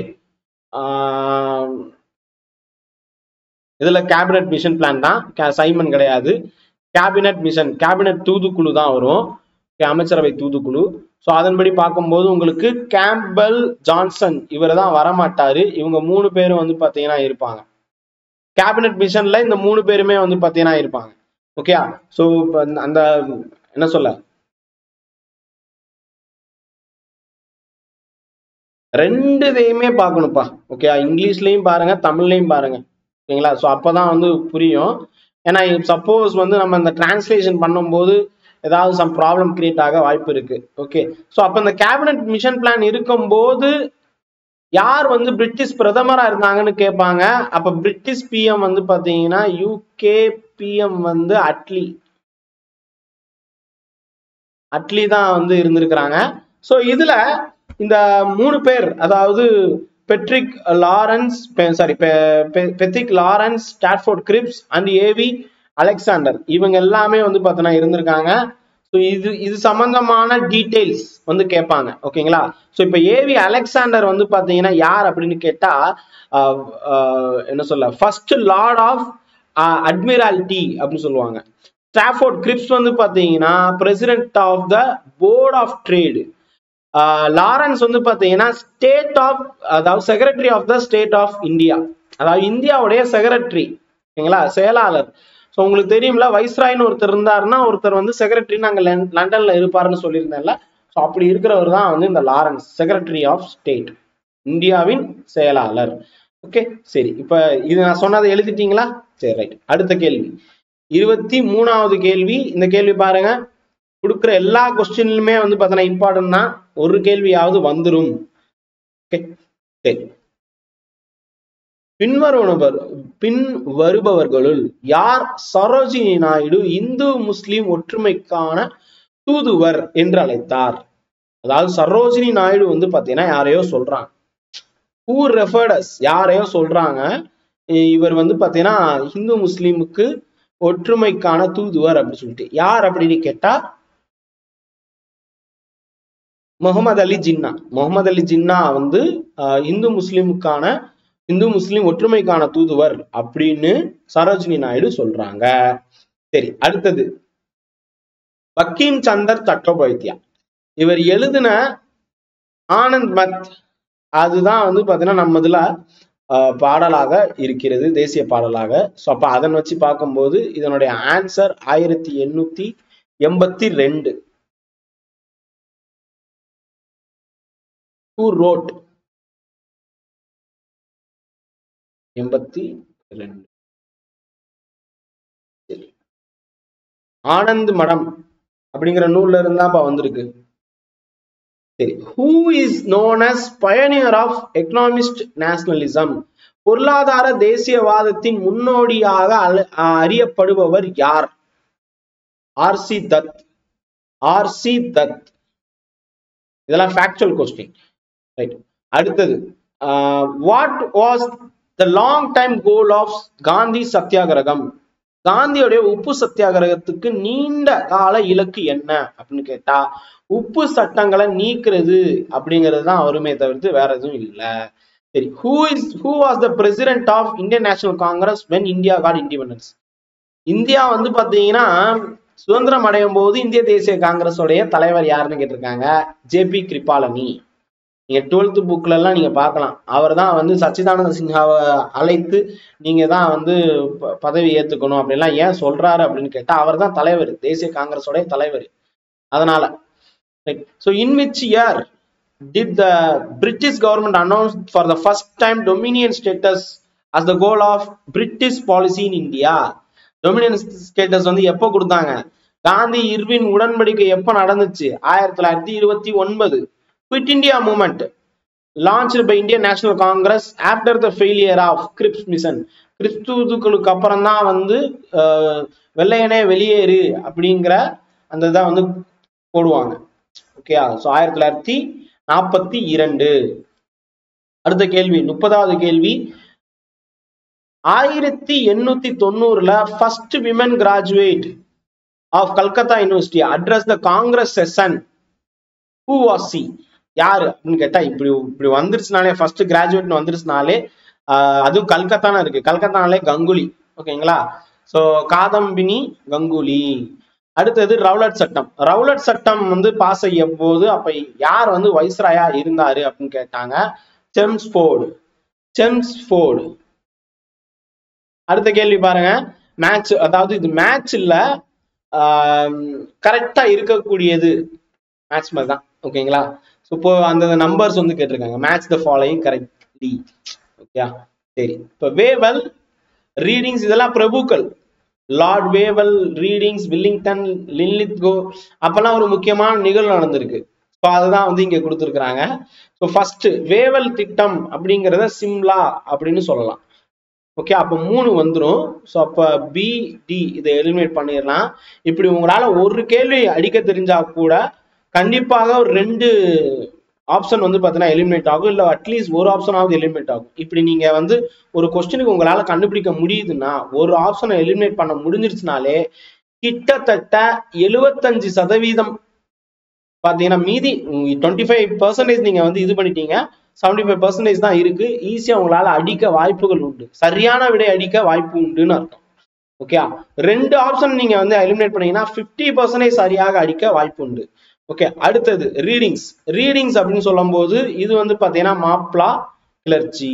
இதுல கேபினட் மிஷன் பிளான் தான் கே- சைமன் கிடையாது கேபினட் மிஷன் கேபினட் தூதுக்குழு தான் வரும் Okay, அமைச்சரவை தூதுக்குழு ஸோ அதன்படி பார்க்கும்போது உங்களுக்கு கேம்பல் ஜான்சன் இவர் தான் வரமாட்டாரு இவங்க மூணு பேரும் வந்து பாத்தீங்கன்னா இருப்பாங்க கேபினட் மிஷன்ல இந்த மூணு பேருமே வந்து பாத்தீங்கன்னா இருப்பாங்க ஓகே ஸோ அந்த என்ன சொல்ல ரெண்டு இதையுமே பார்க்கணும்ப்பா ஓகே இங்கிலீஷ்லயும் பாருங்க தமிழ்லயும் பாருங்க ஓகேங்களா ஸோ அப்பதான் வந்து புரியும் ஏன்னா சப்போஸ் வந்து நம்ம இந்த டிரான்ஸ்லேஷன் பண்ணும்போது ஏதாவது சம் ப்ராப்ளம் கிரியேட் ஆக வாய்ப்பு இருக்கு ஓகே ஸோ அப்போ இந்த கேபினட் மிஷன் பிளான் இருக்கும்போது யார் வந்து பிரிட்டிஷ் பிரதமரா இருந்தாங்கன்னு கேட்பாங்க அப்ப பிரிட்டிஷ் பிஎம் வந்து பாத்தீங்கன்னா யூகே பிஎம் வந்து அட்லி அட்லி தான் வந்து இருந்திருக்கிறாங்க ஸோ இதுல இந்த மூணு பேர் அதாவது Pethick Lawrence sorry Pethick Lawrence Stafford Cripps and A V Alexander இவங்க எல்லாமே வந்து பார்த்தீங்கன்னா இருந்திருக்காங்க ஸோ இது இது சம்பந்தமான டீடைல்ஸ் வந்து கேட்பாங்க ஓகேங்களா ஸோ இப்போ ஏவி அலெக்சாண்டர் வந்து பார்த்தீங்கன்னா யார் அப்படின்னு கேட்டா ஆஹ், ஆஹ், என்ன சொல்ல ஃபர்ஸ்ட் லார்ட் ஆஃப் அட்மிரால்டி அப்படின்னு சொல்லுவாங்க ஸ்டாஃபோர்ட் கிரிப்ஸ் வந்து பார்த்தீங்கன்னா president of the board of trade Lawrence வந்து பார்த்தீங்கன்னா ஸ்டேட் ஆஃப் அதாவது secretary of the state of India அதாவது இந்தியாவுடைய செக்ரட்டரி ஓகேங்களா செயலாளர் ஸோ உங்களுக்கு தெரியும்ல வைஸ்ராய்னு ஒருத்தர் இருந்தாருன்னா ஒருத்தர் வந்து செக்ரட்டரின்னு அங்கே லண்டன்ல இருப்பாருன்னு சொல்லியிருந்தேன்ல ஸோ அப்படி இருக்கிறவர் தான் வந்து இந்த லாரன்ஸ் செக்ரட்டரி ஆஃப் ஸ்டேட் இந்தியாவின் செயலாளர் ஓகே சரி இப்போ இது நான் சொன்னதை எழுதிட்டீங்களா சரி ரைட் அடுத்த கேள்வி இருபத்தி மூணாவது கேள்வி இந்த கேள்வி பாருங்க கொடுக்குற எல்லா கொஸ்டின்லுமே வந்து பார்த்தீங்கன்னா இம்பார்ட்டன்ட் தான் ஒரு கேள்வியாவது வந்துரும் ஓகே சரி பின்வருவனவர் பின் வருபவர்களுள் யார் சரோஜினி நாயுடு இந்து முஸ்லிம் ஒற்றுமைக்கான தூதுவர் என்று அழைத்தார் அதாவது சரோஜினி நாயுடு வந்து பாத்தீங்கன்னா யாரையோ சொல்றாங்க ஹூ ரெஃபர்டஸ் யாரையோ சொல்றாங்க இ- இவர் வந்து பாத்தீங்கன்னா இந்து முஸ்லிமுக்கு ஒற்றுமைக்கான தூதுவர் அப்படின்னு சொல்லிட்டு யார் அப்படின்னு கேட்டா முகமது அலி ஜின்னா முகமது அலி ஜின்னா வந்து ஆஹ், இந்து முஸ்லிமுக்கான இந்து முஸ்லிம் ஒற்றுமைக்கான தூதுவர் அப்படின்னு சரோஜினி நாயுடு சொல்றாங்க சரி அடுத்தது பக்கீம் சந்தர் சட்டோபாத்யா இவர் எழுதின ஆனந்த் மத் அதுதான் வந்து பாத்தீங்கன்னா நம்ம இதுல ஆஹ், பாடலாக இருக்கிறது தேசிய பாடலாக ஸோ அப்ப அதன் வச்சு பார்க்கும்போது இதனுடைய ஆன்சர் ஆயிரத்தி எண்ணூத்தி எண்பத்தி ரெண்டு ஹூ ரோட் எண்பத்தி ரெண்டு சரி. ஆனந்த் மடம் அப்படிங்கிற நூல்ல இருந்தாப்பா வந்திருக்கு சரி who is known as pioneer of economist nationalism பொருளாதார தேசியவாதத்தின் முன்னோடியாக அல- அஹ் அறியப்படுபவர் யார் ஆர்சி தத் ஆர்சி தத் இதெல்லாம் ஃபேக்சுவல் கொஸ்டின் ரைட் அடுத்தது what was the long time goal of Gandhi சத்தியாகிரகம் காந்தியோடைய உப்பு சத்தியாகிரகத்துக்கு நீண்ட கால இலக்கு என்ன அப்படின்னு கேட்டா உப்பு சட்டங்களை நீக்கிறது அப்படிங்கிறது தான் அவருமே தவிர்த்து வேற எதுவும் இல்லை சரி who is who was the president of Indian national Congress when India got independence India வந்து பாத்தீங்கன்னா சுதந்திரம் அடையும் போது இந்திய தேசிய காங்கிரஸ் உடைய தலைவர் யாருன்னு கேட்டிருக்காங்க ஜேபி கிருபாலனி நீங்க டுவெல்த் புக்ல எல்லாம் நீங்க பார்க்கலாம் அவர் தான் வந்து சச்சிதானந்த சின்ஹாவை அழைத்து நீங்க தான் வந்து ப- பதவி ஏத்துக்கணும் அப்படின்லாம் ஏன் சொல்றாரு அப்படின்னு கேட்டா அவர் தான் தலைவர் தேசிய காங்கிரஸோடைய தலைவர் அதனால so in which year did the British government announce for the first time dominion status as the goal of British policy in India dominion status வந்து எப்போ கொடுத்தாங்க காந்தி இர்வின் உடன்படிக்கை எப்போ நடந்துச்சு ஆயிரத்தி தொள்ளாயிரத்தி இருபத்தி ஒன்பது quit India movement launched by Indian national Congress after the failure of Cripps mission Cripps தூதுக்களுக்கு அப்புறம் தான் வந்து அஹ், வெள்ளையனே வெளியேறு அப்படிங்கிற அந்த இதை வந்து போடுவாங்க ஓகே ஸோ ஆயிரத்தி தொள்ளாயிரத்தி நாற்பத்தி இரண்டு அடுத்த கேள்வி முப்பதாவது கேள்வி ஆயிரத்தி எண்ணூத்தி தொண்ணூறுல first women graduate of Calcutta university address the Congress session who was she யாரு அப்படின்னு கேட்டா இப்படி இப்படி வந்துருச்சுனாலே ஃபர்ஸ்ட் கிராஜுவேட்னு வந்துருச்சுனாலே ஆஹ் அதுவும் கல்கத்தான இருக்கு கல்கத்தானாலே கங்குலி ஓகேங்களா சோ காதம்பினி கங்குலி அடுத்தது ரவுலட் சட்டம் ரவுலட் சட்டம் வந்து பாஸ் செய்யும் போது அப்ப யார் வந்து வைஸ்ராயா இருந்தாரு அப்படின்னு கேட்டாங்க செம்ஸ்போர்டு செம்ஸ்போர்டு அடுத்த கேள்வி பாருங்க மேட்ச் அதாவது இது மேட்ச் இல்ல கரெக்டா இருக்கக்கூடியது மேட்ச் மாதிரி தான் ஓகேங்களா ஸோ இப்போ அந்த நம்பர்ஸ் வந்து கேட்டிருக்காங்க match the following correctly okay சரி இப்போ வேவல் ரீடிங்ஸ் இதெல்லாம் பிரபுக்கள் lord Wavell Readings Willingdon Linlithgow அப்பெல்லாம் ஒரு முக்கியமான நிகழ்வு நடந்திருக்கு ஸோ அதுதான் வந்து இங்க கொடுத்துருக்குறாங்க ஸோ ஃபர்ஸ்ட் வேவல் திட்டம் அப்படிங்கிறத சிம்லா அப்படின்னு சொல்லலாம் ஓகே அப்போ மூணு வந்துடும் ஸோ அப்போ பி டி இதை எலிமினேட் பண்ணிடலாம் இப்படி உங்களால ஒரு கேள்வி அடிக்க தெரிஞ்சா கூட கண்டிப்பாக ஒரு ரெண்டு ஆப்ஷன் வந்து பார்த்தீங்கன்னா எலிமினேட் ஆகும் இல்லை அட்லீஸ்ட் ஒரு ஆப்ஷனாவது எலிமினேட் ஆகும் இப்படி நீங்க வந்து ஒரு கொஸ்டினுக்கு உங்களால கண்டுபிடிக்க முடியுதுன்னா ஒரு ஆப்ஷனை எலிமினேட் பண்ண முடிஞ்சிருச்சுனாலே கிட்டத்தட்ட எழுவத்தஞ்சு சதவீதம் பாத்தீங்கன்னா மீதி டுவெண்ட்டி ஃபைவ் பர்சன்டேஜ் நீங்க வந்து இது பண்ணிட்டீங்க செவன்டி ஃபைவ் பர்சன்டேஜ் தான் இருக்கு ஈஸியா உங்களால அடிக்க வாய்ப்புகள் உண்டு சரியான விடை அடிக்க வாய்ப்பு உண்டுன்னு அர்த்தம் ஓகே ரெண்டு ஆப்ஷன் நீங்க வந்து எலிமினேட் பண்ணீங்கன்னா பிப்டி பர்சன்டேஜ் சரியாக அடிக்க வாய்ப்பு உண்டு ஓகே அடுத்தது ரீடிங்ஸ் ரீடிங்ஸ் அப்படின்னு சொல்லும் போது இது வந்து பாத்தீங்கன்னா மாப்ளா கிளர்ச்சி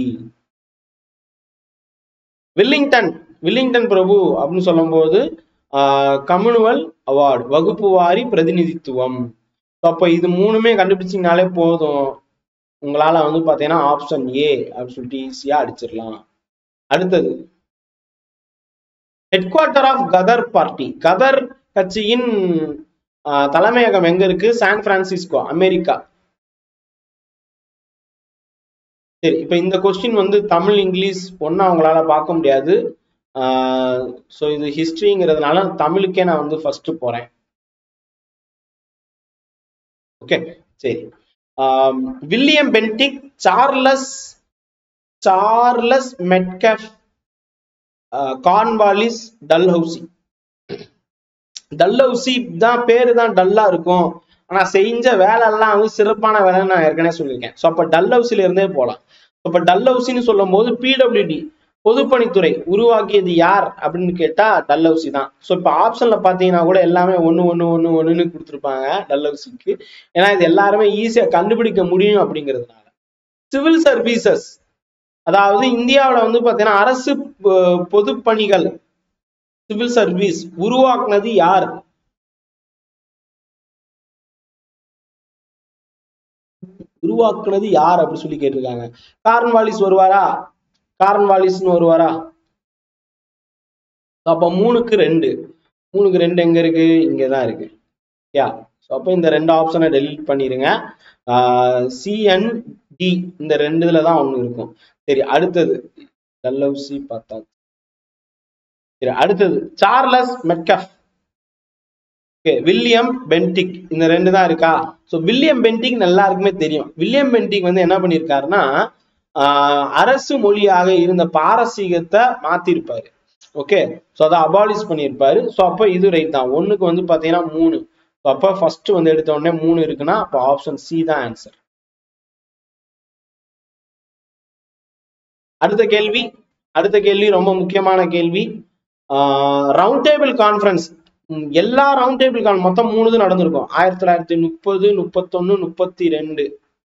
வில்லிங்டன் வில்லிங்டன் பிரபு அப்படின்னு சொல்லும் போது கம்யூனுவல் அவார்டு வகுப்பு வாரி பிரதிநிதித்துவம் அப்ப இது மூணுமே கண்டுபிடிச்சிங்கனாலே போதும் உங்களால வந்து பாத்தீங்கன்னா ஆப்ஷன் ஏ அப்படின்னு சொல்லிட்டு ஈஸியா அடிச்சிடலாம் அடுத்தது head quarter of Ghadar party Ghadar கட்சியின் தலைமையகம் எங்க இருக்கு சான் பிரான்சிஸ்கோ அமெரிக்கா சரி இப்ப இந்த கொஸ்டின் வந்து தமிழ் இங்கிலீஷ் ஒன்னா அவங்களால பார்க்க முடியாது ஸோ இது ஹிஸ்டரிங்கிறதுனால தமிழுக்கே நான் வந்து ஃபர்ஸ்ட் போறேன் ஓகே சரி William Bentinck Charles Charles Metcalfe Cornwallis Dalhousie Dalhousie தான் பேரு தான் டல்லா இருக்கும் ஆனா செஞ்ச வேலை எல்லாம் வந்து சிறப்பான வேலைன்னு நான் ஏற்கனவே சொல்லியிருக்கேன் ஸோ அப்ப டல்ஹவுசில இருந்தே போகலாம் அப்ப டல்ஹவுசின்னு சொல்லும் போது பிடபிள்யூடி பொதுப்பணித்துறை உருவாக்கியது யார் அப்படின்னு கேட்டா டல்ஹவுசி தான் ஸோ இப்போ ஆப்ஷன்ல பாத்தீங்கன்னா கூட எல்லாமே ஒன்னு ஒன்னு ஒன்னு ஒண்ணுன்னு கொடுத்துருப்பாங்க டல்ஹவுசிக்கு ஏன்னா இது எல்லாருமே ஈஸியா கண்டுபிடிக்க முடியும் அப்படிங்கிறதுனால சிவில் சர்வீசஸ் அதாவது இந்தியாவில் வந்து பாத்தீங்கன்னா அரசு பொதுப்பணிகள் சிவில் சர்வீஸ் உருவாக்குனது யார் உருவாக்குனது யார் அப்படி சொல்லி கேட்டிருக்காங்க கார்ன்வாலிஸ் வருவாரா கார்ன்வாலிஸ்னு வருவாரா அப்ப மூணுக்கு ரெண்டு மூணுக்கு ரெண்டு எங்க இருக்கு இங்கதான் இருக்கு யா ஸோ அப்போ இந்த ரெண்டு ஆப்ஷனை டெலிட் பண்ணிடுங்க சிஎன் டி இந்த ரெண்டுல தான் ஒண்ணு இருக்கும் சரி அடுத்தது டல்ஹவுசி பார்த்தா சரி அடுத்தது Charles Metcalfe okay William Bentinck இந்த ரெண்டு தான் இருக்கா ஸோ வில்லியம் பென்டிக் எல்லாருக்குமே தெரியும் வில்லியம் பென்டிக் வந்து என்ன பண்ணியிருக்காருன்னா அரசு மொழியாக இருந்த பாரசீகத்தை மாத்திருப்பாரு ஓகே ஸோ அதை அபாலிஷ் பண்ணியிருப்பாரு ஸோ அப்போ இது ரைட் தான் ஒன்றுக்கு வந்து பார்த்தீங்கன்னா மூணு ஸோ அப்போ ஃபர்ஸ்ட் வந்து எடுத்த உடனே மூணு இருக்குன்னா அப்போ ஆப்ஷன் சி தான் ஆன்சர் அடுத்த கேள்வி அடுத்த கேள்வி ரொம்ப முக்கியமான கேள்வி ரவுண்ட் டேபிள் கான்ஃபரன்ஸ் எல்லா ரவுண்ட் டேபிள் கான் மொத்தம் மூணு இது நடந்திருக்கும் ஆயிரத்தி தொள்ளாயிரத்தி முப்பது முப்பத்தொன்னு முப்பத்தி ரெண்டு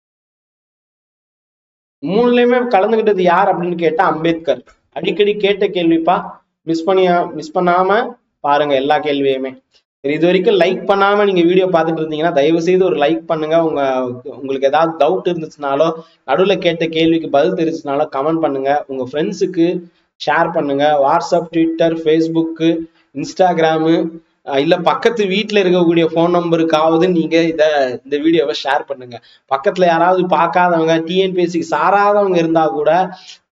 மூணுலயுமே கலந்துகிட்டது யார் அப்படின்னு கேட்டா அம்பேத்கர் அடிக்கடி கேட்ட கேள்விப்பா மிஸ் பண்ணியா மிஸ் பண்ணாம பாருங்க எல்லா கேள்வியுமே சரி இது வரைக்கும் லைக் பண்ணாம நீங்க வீடியோ பார்த்துட்டு இருந்தீங்கன்னா தயவு செய்து ஒரு லைக் பண்ணுங்க உங்க உங்களுக்கு ஏதாவது டவுட் இருந்துச்சுனாலோ நடுவுல கேட்ட கேள்விக்கு பதில் தெரிஞ்சுனாலோ கமெண்ட் பண்ணுங்க உங்க ஃப்ரெண்ட்ஸுக்கு ஷேர் பண்ணுங்க வாட்ஸ்அப் ட்விட்டர் ஃபேஸ்புக்கு இன்ஸ்டாகிராமு இல்ல பக்கத்து வீட்டுல இருக்கக்கூடிய ஃபோன் நம்பருக்காவது நீங்க இத இந்த வீடியோவை ஷேர் பண்ணுங்க பக்கத்துல யாராவது பார்க்காதவங்க டிஎன்பிஎஸ்சி சாராதவங்க இருந்தா கூட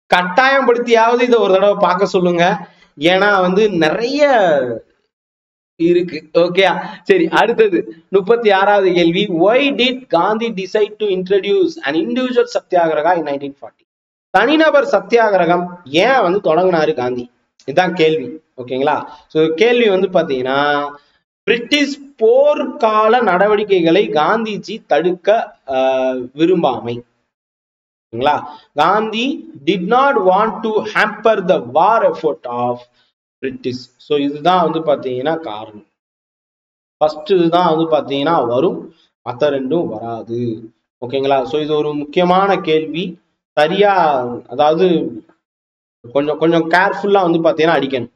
கட்டாயம் படுத்தியாவது இதை ஒரு தடவை பார்க்க சொல்லுங்க ஏன்னா வந்து நிறைய இருக்கு ஓகே சரி அடுத்தது முப்பத்தி ஆறாவது கேள்வி why did Gandhi decide to introduce an individual satyagraha in nineteen forty தனிநபர் சத்தியாகிரகம் ஏன் வந்து தொடங்கினாரு காந்தி இதுதான் கேள்வி ஓகேங்களா சோ கேள்வி வந்து பாத்தீங்கன்னா பிரிட்டிஷ் போர்க்கால நடவடிக்கைகளை காந்திஜி தடுக்க ஆஹ், விரும்பாமை ஓகேங்களா Gandhi did not want to hamper the war effort of British so இதுதான் வந்து பாத்தீங்கன்னா காரணம் ஃபர்ஸ்ட் இதுதான் வந்து பாத்தீங்கன்னா வரும் மற்ற ரெண்டும் வராது ஓகேங்களா ஸோ இது ஒரு முக்கியமான கேள்வி சரியா அதாவது கொஞ்சம் கொஞ்சம் கேர்ஃபுல்லா வந்து பாத்தீங்கன்னா அடிக்கணும்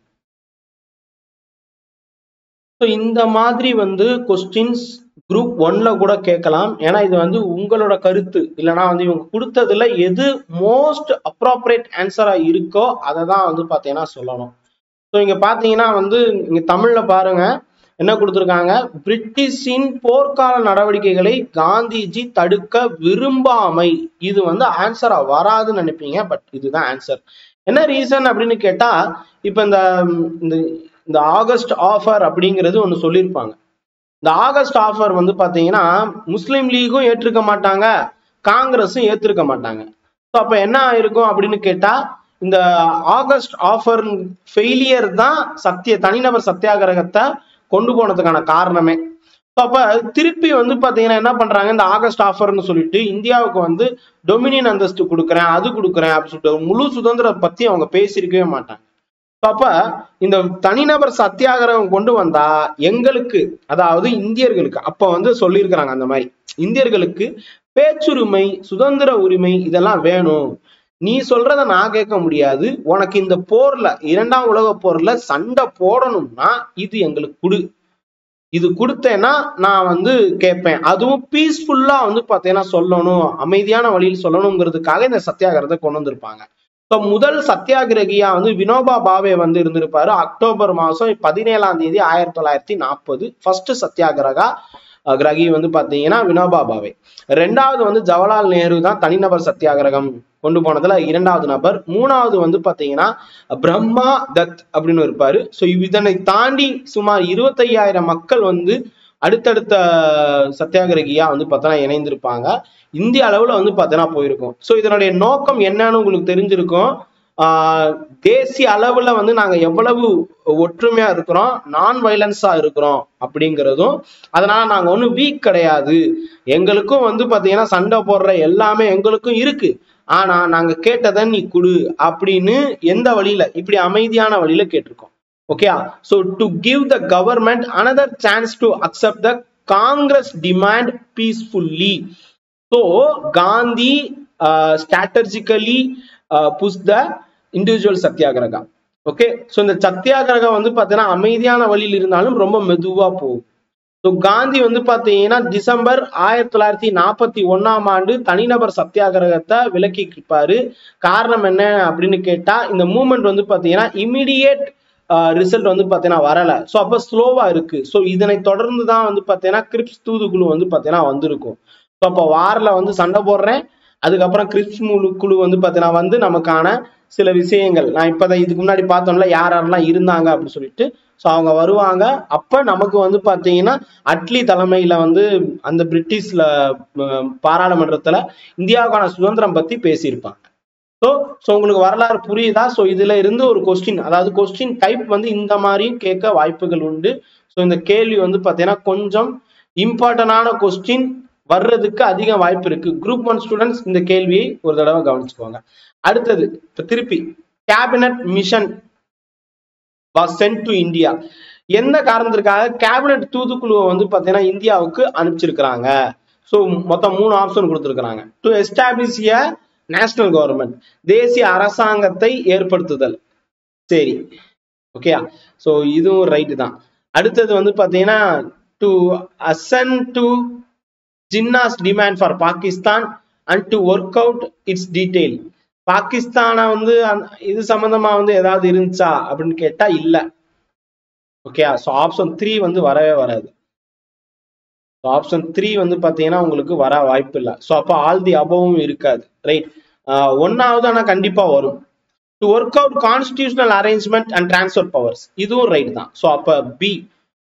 ஸோ இந்த மாதிரி வந்து கொஸ்டின்ஸ் குரூப் ஒன்ல கூட கேட்கலாம் ஏன்னா இது வந்து உங்களோட கருத்து இல்லைன்னா வந்து இவங்க கொடுத்ததுல எது மோஸ்ட் அப்ராப்ரியேட் ஆன்சரா இருக்கோ அதை தான் வந்து பாத்தீங்கன்னா சொல்லணும் ஸோ இங்க பாத்தீங்கன்னா வந்து இங்க தமிழ்ல பாருங்க என்ன கொடுத்துருக்காங்க பிரிட்டிஷின் போர்க்கால நடவடிக்கைகளை காந்திஜி தடுக்க விரும்பாமை இது வந்து ஆன்சரா வராதுன்னு நினைப்பீங்க பட் இதுதான் ஆன்சர் என்ன ரீசன் அப்படின்னு கேட்டா இப்ப இந்த இந்த இந்த ஆகஸ்ட் ஆஃபர் அப்படிங்கிறது ஒன்று சொல்லியிருப்பாங்க இந்த ஆகஸ்ட் ஆஃபர் வந்து பாத்தீங்கன்னா முஸ்லீம் லீகும் ஏற்றுக்க மாட்டாங்க காங்கிரஸும் ஏற்றிருக்க மாட்டாங்க ஸோ அப்ப என்ன ஆயிருக்கும் அப்படின்னு கேட்டா இந்த ஆகஸ்ட் ஆஃபர் ஃபெயிலியர் தான் சத்திய தனிநபர் சத்தியாகிரகத்தை கொண்டு போனதுக்கான காரணமே ஸோ அப்ப திருப்பி வந்து பாத்தீங்கன்னா என்ன பண்றாங்க இந்த ஆகஸ்ட் ஆஃபர்னு சொல்லிட்டு இந்தியாவுக்கு வந்து டொமினியன் அந்தஸ்து கொடுக்குறேன் அது கொடுக்குறேன் அப்படின்னு சொல்லிட்டு முழு சுதந்திரம் பத்தி அவங்க பேசியிருக்கவே மாட்டாங்க So அப்ப இந்த தனிநபர் சத்தியாகிரகம் கொண்டு வந்தா எங்களுக்கு அதாவது இந்தியர்களுக்கு அப்ப வந்து சொல்லியிருக்கிறாங்க அந்த மாதிரி இந்தியர்களுக்கு பேச்சுரிமை சுதந்திர உரிமை இதெல்லாம் வேணும் நீ சொல்றத நான் கேட்க முடியாது உனக்கு இந்த போர்ல இரண்டாம் உலக போர்ல சண்டை போடணும்னா இது எங்களுக்கு கொடு இது கொடுத்தேன்னா நான் வந்து கேட்பேன் அதுவும் பீஸ்ஃபுல்லா வந்து பாத்தீங்கன்னா சொல்லணும் அமைதியான வழியில் சொல்லணுங்கிறதுக்காக இந்த சத்தியாகிரகத்தை கொண்டு வந்திருப்பாங்க ஸோ முதல் சத்தியாகிரகியா வந்து வினோபா பாவே வந்து இருந்திருப்பாரு அக்டோபர் மாசம் பதினேழாம் தேதி ஆயிரத்தி தொள்ளாயிரத்தி நாற்பது ஃபர்ஸ்ட் சத்தியாகிரகா அஹ், கிரகி வந்து பாத்தீங்கன்னா வினோபா பாவே ரெண்டாவது வந்து ஜவஹர்லால் நேரு தான் தனிநபர் சத்தியாகிரகம் கொண்டு போனதுல இரண்டாவது நபர் மூணாவது வந்து பாத்தீங்கன்னா பிரம்மா தத் அப்படின்னு இருப்பாரு ஸோ இதனை தாண்டி சுமார் இருபத்தையாயிரம் மக்கள் வந்து அடுத்தடுத்த சத்தியாகிரகியா வந்து பார்த்தோன்னா இணைந்திருப்பாங்க இந்திய அளவுல வந்து பார்த்தோன்னா போயிருக்கும் ஸோ இதனுடைய நோக்கம் என்னன்னு உங்களுக்கு தெரிஞ்சிருக்கும் ஆஹ் தேசிய அளவுல வந்து நாங்க எவ்வளவு ஒற்றுமையா இருக்கிறோம் நான் வயலன்ஸா இருக்கிறோம் அப்படிங்கிறதும் அதனால நாங்க ஒன்றும் வீக் கிடையாது எங்களுக்கும் வந்து பாத்தீங்கன்னா சண்டை போடுற எல்லாமே எங்களுக்கும் இருக்கு ஆனா நாங்க கேட்டதை நீ குடு அப்படின்னு எந்த வழியில இப்படி அமைதியான வழியில கேட்டிருக்கோம் okay so to give the government another chance to accept the congress demand peacefully so gandhi uh, strategically uh, pushed the individual satyagraha okay so இந்த சத்தியாகிரகம் வந்து பார்த்தீங்கன்னா அமைதியான வழியில் இருந்தாலும் ரொம்ப மெதுவா போகும் ஸோ காந்தி வந்து பார்த்தீங்கன்னா டிசம்பர் ஆயிரத்தி தொள்ளாயிரத்தி நாற்பத்தி ஒன்னாம் ஆண்டு தனிநபர் சத்தியாகிரகத்தை விலக்கி இருப்பாரு காரணம் என்ன அப்படின்னு கேட்டா இந்த மூமெண்ட் வந்து பார்த்தீங்கன்னா இமிடியேட் ரிசல்ட் வந்து பார்த்தீங்கன்னா வரல ஸோ அப்போ ஸ்லோவா இருக்கு ஸோ இதனை தொடர்ந்து தான் வந்து பார்த்தீங்கன்னா கிரிப்ஸ் தூதுக்குழு வந்து பார்த்தீங்கன்னா வந்திருக்கும் ஸோ அப்போ வாரில் வந்து சண்டை போடுறேன் அதுக்கப்புறம் கிரிப்ஸ் முழு குழு வந்து பார்த்தீங்கன்னா வந்து நமக்கான சில விஷயங்கள் நான் இப்போதான் இதுக்கு முன்னாடி பார்த்தோம்ல யார் யாரெல்லாம் இருந்தாங்க அப்படின்னு சொல்லிட்டு ஸோ அவங்க வருவாங்க அப்ப நமக்கு வந்து பாத்தீங்கன்னா அட்லி தலைமையில வந்து அந்த பிரிட்டிஷ்ல அஹ், பாராளுமன்றத்துல இந்தியாவுக்கான சுதந்திரம் பத்தி பேசியிருப்பாங்க ஸோ ஸோ உங்களுக்கு வரலாறு புரியுதா ஸோ இதுல இருந்து ஒரு கொஸ்டின் அதாவது கொஸ்டின் டைப் வந்து இந்த மாதிரியும் கேட்க வாய்ப்புகள் உண்டு ஸோ இந்த கேள்வி வந்து பாத்தீங்கன்னா கொஞ்சம் இம்பார்ட்டன்டான கொஸ்டின் வர்றதுக்கு அதிக வாய்ப்பு இருக்கு குரூப் ஒன் ஸ்டூடெண்ட்ஸ் இந்த கேள்வியை ஒரு தடவை கவனிச்சுக்கோங்க அடுத்தது இப்ப திருப்பி cabinet mission was sent to India எந்த காரணத்திற்காக கேபினட் தூதுக்குழுவை வந்து பாத்தீங்கன்னா இந்தியாவுக்கு அனுப்பிச்சிருக்கிறாங்க ஸோ மொத்தம் மூணு ஆப்ஷன் கொடுத்துருக்காங்க to establish a national government தேசிய அரசாங்கத்தை ஏற்படுத்துதல் சரி ஓகேயா ஸோ இதுவும் ரைட்டு தான் அடுத்தது வந்து பாத்தீங்கன்னா டு அசன் to Jinnah's demand for Pakistan and to work out its detail பாகிஸ்தானை வந்து அந்த- இது சம்பந்தமா வந்து ஏதாவது இருந்துச்சா அப்படின்னு கேட்டா இல்ல ஓகே ஸோ ஆப்ஷன் த்ரீ வந்து வரவே வராது ஆப்ஷன் த்ரீ வந்து பாத்தீங்கன்னா உங்களுக்கு வர வாய்ப்பு இல்லை ஸோ அப்போ ஆல் தி அபவும் இருக்காது ரைட் ஒன்னாவது ஆனா கண்டிப்பா வரும் to work out constitutional arrangement and transfer powers இதுவும் ரைட் தான் ஸோ அப்ப பி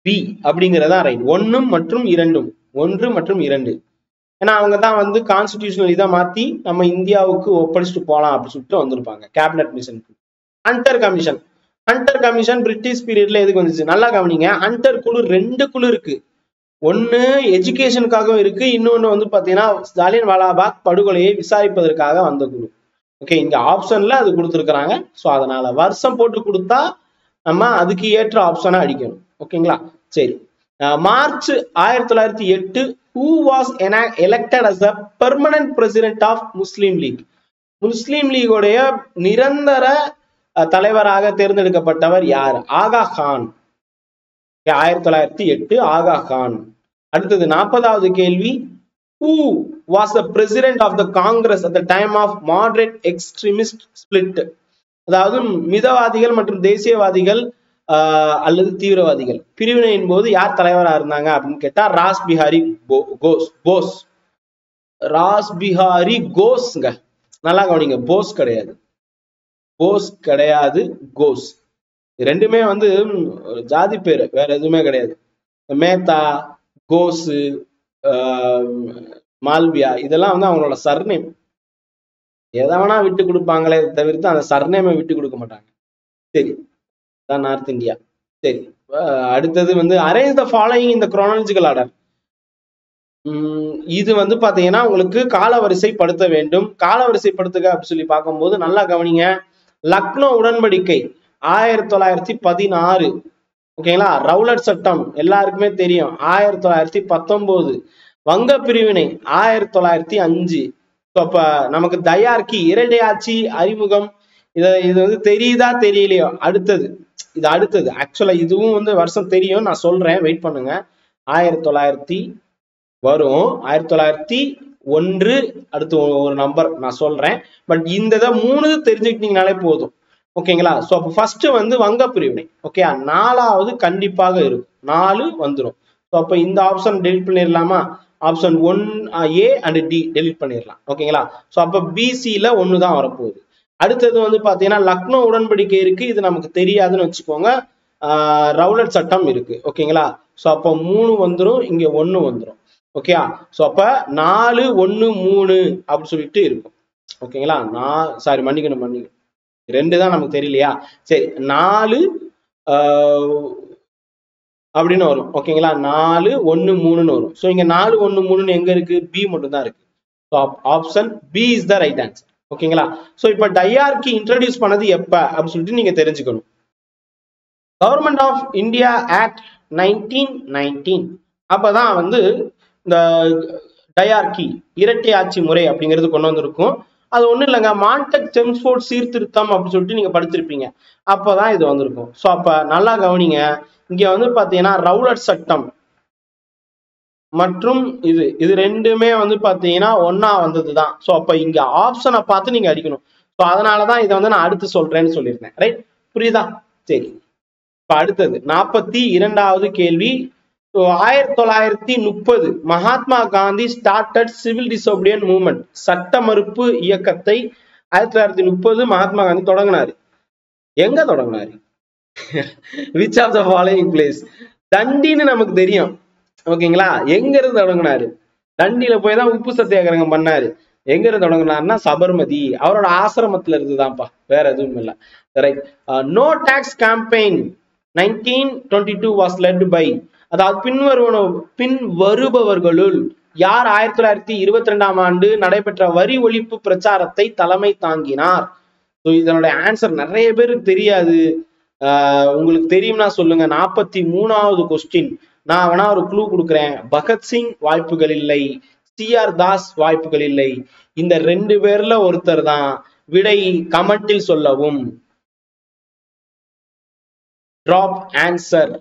பி அப்படிங்கறதா ரைட் ஒன்னு மற்றும் இரண்டும் ஒன்று மற்றும் இரண்டு ஏன்னா அவங்க தான் வந்து கான்ஸ்டிடியூஷனல் இதை மாத்தி நம்ம இந்தியாவுக்கு ஒப்படைச்சிட்டு போலாம் அப்படின்னு சொல்லிட்டு வந்திருப்பாங்க கேபினட் மிஷனுக்கு Hunter commission Hunter commission British பீரியட்ல எதுக்கு வந்துச்சு நல்லா கவனிங்க ஹண்டர் குழு ரெண்டு குழு இருக்கு ஒன்னு எஜுகேஷனுக்காகவும் இருக்கு இன்னொன்னு வந்து பாத்தீங்கன்னா ஜாலியன் வாலாபாக் படுகொலையை விசாரிப்பதற்காக வந்த குழு ஓகே இங்க ஆப்ஷன்ல அது கொடுத்துருக்காங்க ஸோ அதனால வருஷம் போட்டு கொடுத்தா நம்ம அதுக்கு ஏற்ற ஆப்ஷனா அடிக்கணும் ஓகேங்களா சரி அஹ் மார்ச் ஆயிரத்தி தொள்ளாயிரத்தி எட்டு who was elected as a permanent president of Muslim League Muslim லீகோடைய நிரந்தர அஹ், தலைவராக தேர்ந்தெடுக்கப்பட்டவர் யார் ஆகா கான் ஆயிரத்தி தொள்ளாயிரத்தி எட்டு ஆகா கான் அடுத்தது நாற்பதாவது கேள்வி who was the president of the Congress at the time of moderate extremist split அதாவது மிதவாதிகள் மற்றும் தேசியவாதிகள் ஆஹ், அல்லது தீவிரவாதிகள் பிரிவினையின் போது யார் தலைவரா இருந்தாங்க அப்படின்னு கேட்டா ராஸ் பிஹாரி போ- கோஸ் போஸ் ராஸ் பிஹாரி கோஸ்ங்க நல்லா கவனிங்க போஸ் கிடையாது போஸ் கிடையாது கோஸ் இது ரெண்டுமே வந்து ம், ஒரு ஜாதி பேரு வேற எதுவுமே கிடையாது மேத்தா கோசு ஆஹ், மால்வியா இதெல்லாம் வந்து அவங்களோட சர்நேம் எதை வேணா விட்டு கொடுப்பாங்களே தவிர்த்து அந்த சர்நேமை விட்டு கொடுக்க மாட்டாங்க சரி தான் நார்த் இந்தியா சரி அஹ் அடுத்தது வந்து அரேஞ்ச் த ஃபாலோயிங் இந்த குரோனாலஜிக்கல் ஆர்டர் இது வந்து பாத்தீங்கன்னா உங்களுக்கு காலவரிசைப்படுத்த வேண்டும் காலவரிசைப்படுத்துக அப்படின்னு சொல்லி பார்க்கும்போது நல்லா கவனிங்க லக்னோ உடன்படிக்கை ஆயிரத்தி தொள்ளாயிரத்தி பதினாறு ஓகேங்களா ரவுலட் சட்டம் எல்லாருக்குமே தெரியும் ஆயிரத்தி தொள்ளாயிரத்தி பத்தொன்பது வங்க பிரிவினை ஆயிரத்தி தொள்ளாயிரத்தி அஞ்சு ஸோ அப்ப நமக்கு தயார்கி இரட்டையாட்சி அறிமுகம் இத இது வந்து தெரியுதா தெரியலையோ அடுத்தது இது அடுத்தது ஆக்சுவலா இதுவும் வந்து வருஷம் தெரியும் நான் சொல்றேன் வெயிட் பண்ணுங்க ஆயிரத்தி தொள்ளாயிரத்தி வரும் ஆயிரத்தி தொள்ளாயிரத்தி ஒன்று அடுத்து ஒரு- ஒரு நம்பர் நான் சொல்றேன் பட் இந்த இதை மூணு தெரிஞ்சுக்கிட்டீங்கனாலே போதும் ஓகேங்களா ஸோ அப்போ ஃபர்ஸ்ட் வந்து வங்க பிரிவினை ஓகே நாலாவது கண்டிப்பாக இருக்கும் நாலு வந்துடும் ஸோ அப்போ இந்த ஆப்ஷன் டெலிட் பண்ணிடலாமா option one A and D delete பண்ணிடலாம் ஓகேங்களா ஸோ அப்போ பிசியில் ஒன்று தான் வரப்போகுது அடுத்தது வந்து பார்த்தீங்கன்னா லக்னோ உடன்படிக்கை இருக்கு இது நமக்கு தெரியாதுன்னு வச்சுக்கோங்க ஆஹ் ரவுலட் சட்டம் இருக்கு ஓகேங்களா ஸோ அப்போ மூணு வந்துடும் இங்க ஒன்று வந்துடும் ஓகேயா ஸோ அப்போ நாலு ஒன்று மூணு அப்படின்னு சொல்லிட்டு இருக்கும் ஓகேங்களா நான் சாரி மன்னிக்கணும் மன்னிக்கணும் ரெண்டு தான் நமக்கு தெரியலையா சரி நாலு ஆஹ், அப்படின்னு வரும் ஓகேங்களா நாலு ஒன்று மூணுன்னு வரும் ஸோ இங்க நாலு ஒன்று மூணுன்னு எங்க இருக்கு பி மட்டும் தான் இருக்கு so option B is the right answer ஓகேங்களா ஸோ இப்போ டையார்கி இன்ட்ரடியூஸ் பண்ணது எப்ப அப்படின்னு சொல்லிட்டு நீங்க தெரிஞ்சுக்கணும் government of India act nineteen nineteen அப்பதான் வந்து இந்த டயார்கி இரட்டை ஆட்சி முறை அப்படிங்கிறது கொண்டு வந்திருக்கும் அது ஒண்ணும் இல்லைங்க மான்டெக் செம்ஸ்போர்ட் சீர்திருத்தம் அப்படின்னு சொல்லிட்டு நீங்க படிச்சிருப்பீங்க அப்பதான் இது வந்திருக்கும் ஸோ அப்ப நல்லா கவனிங்க இங்க வந்து பாத்தீங்கன்னா ரவுலட் சட்டம் மற்றும் இது இது ரெண்டுமே வந்து பாத்தீங்கன்னா ஒண்ணா வந்ததுதான் ஸோ அப்ப இங்க ஆப்ஷனை பார்த்து நீங்க அடிக்கணும் ஸோ அதனாலதான் இதை வந்து நான் அடுத்து சொல்றேன்னு சொல்லியிருந்தேன் ரைட் புரியுதா சரி இப்ப அடுத்தது நாற்பத்தி இரண்டாவது கேள்வி So, ஆயிரத்தி தொள்ளாயிரத்தி முப்பது Mahatma Gandhi started civil disobedience movement சட்ட மறுப்பு இயக்கத்தை ஆயிரத்தி தொள்ளாயிரத்தி முப்பது மகாத்மா காந்தி தொடங்கினாரு எங்க தொடங்கினாரு which of the following place தண்டின்னு நமக்கு தெரியும் ஓகேங்களா எங்க இருந்து தொடங்கினாரு தண்டியில போய் தான் உப்பு சத்தியாகிரகம் பண்ணாரு எங்க இருந்து தொடங்கினாருன்னா சபர்மதி அவரோட ஆசிரமத்துல இருந்துதான்ப்பா வேற எதுவும் இல்ல right no tax campaign nineteen twenty two was led by அதாவது பின்வருவன பின் வருபவர்களுள் யார் ஆயிரத்தி தொள்ளாயிரத்தி இருபத்தி ரெண்டாம் ஆண்டு நடைபெற்ற வரி ஒழிப்பு பிரச்சாரத்தை தலைமை தாங்கினார் ஸோ இதனுடைய ஆன்சர் நிறைய பேருக்கு தெரியாது ஆஹ் உங்களுக்கு தெரியும்னா சொல்லுங்க நாற்பத்தி மூணாவது கொஸ்டின் நான் வேணா ஒரு க்ளூ கொடுக்குறேன் பகத்சிங் வாய்ப்புகள் இல்லை சிஆர் தாஸ் வாய்ப்புகள் இல்லை இந்த ரெண்டு பேர்ல ஒருத்தர் தான் விடை கமெண்டில் சொல்லவும் டிராப் ஆன்சர்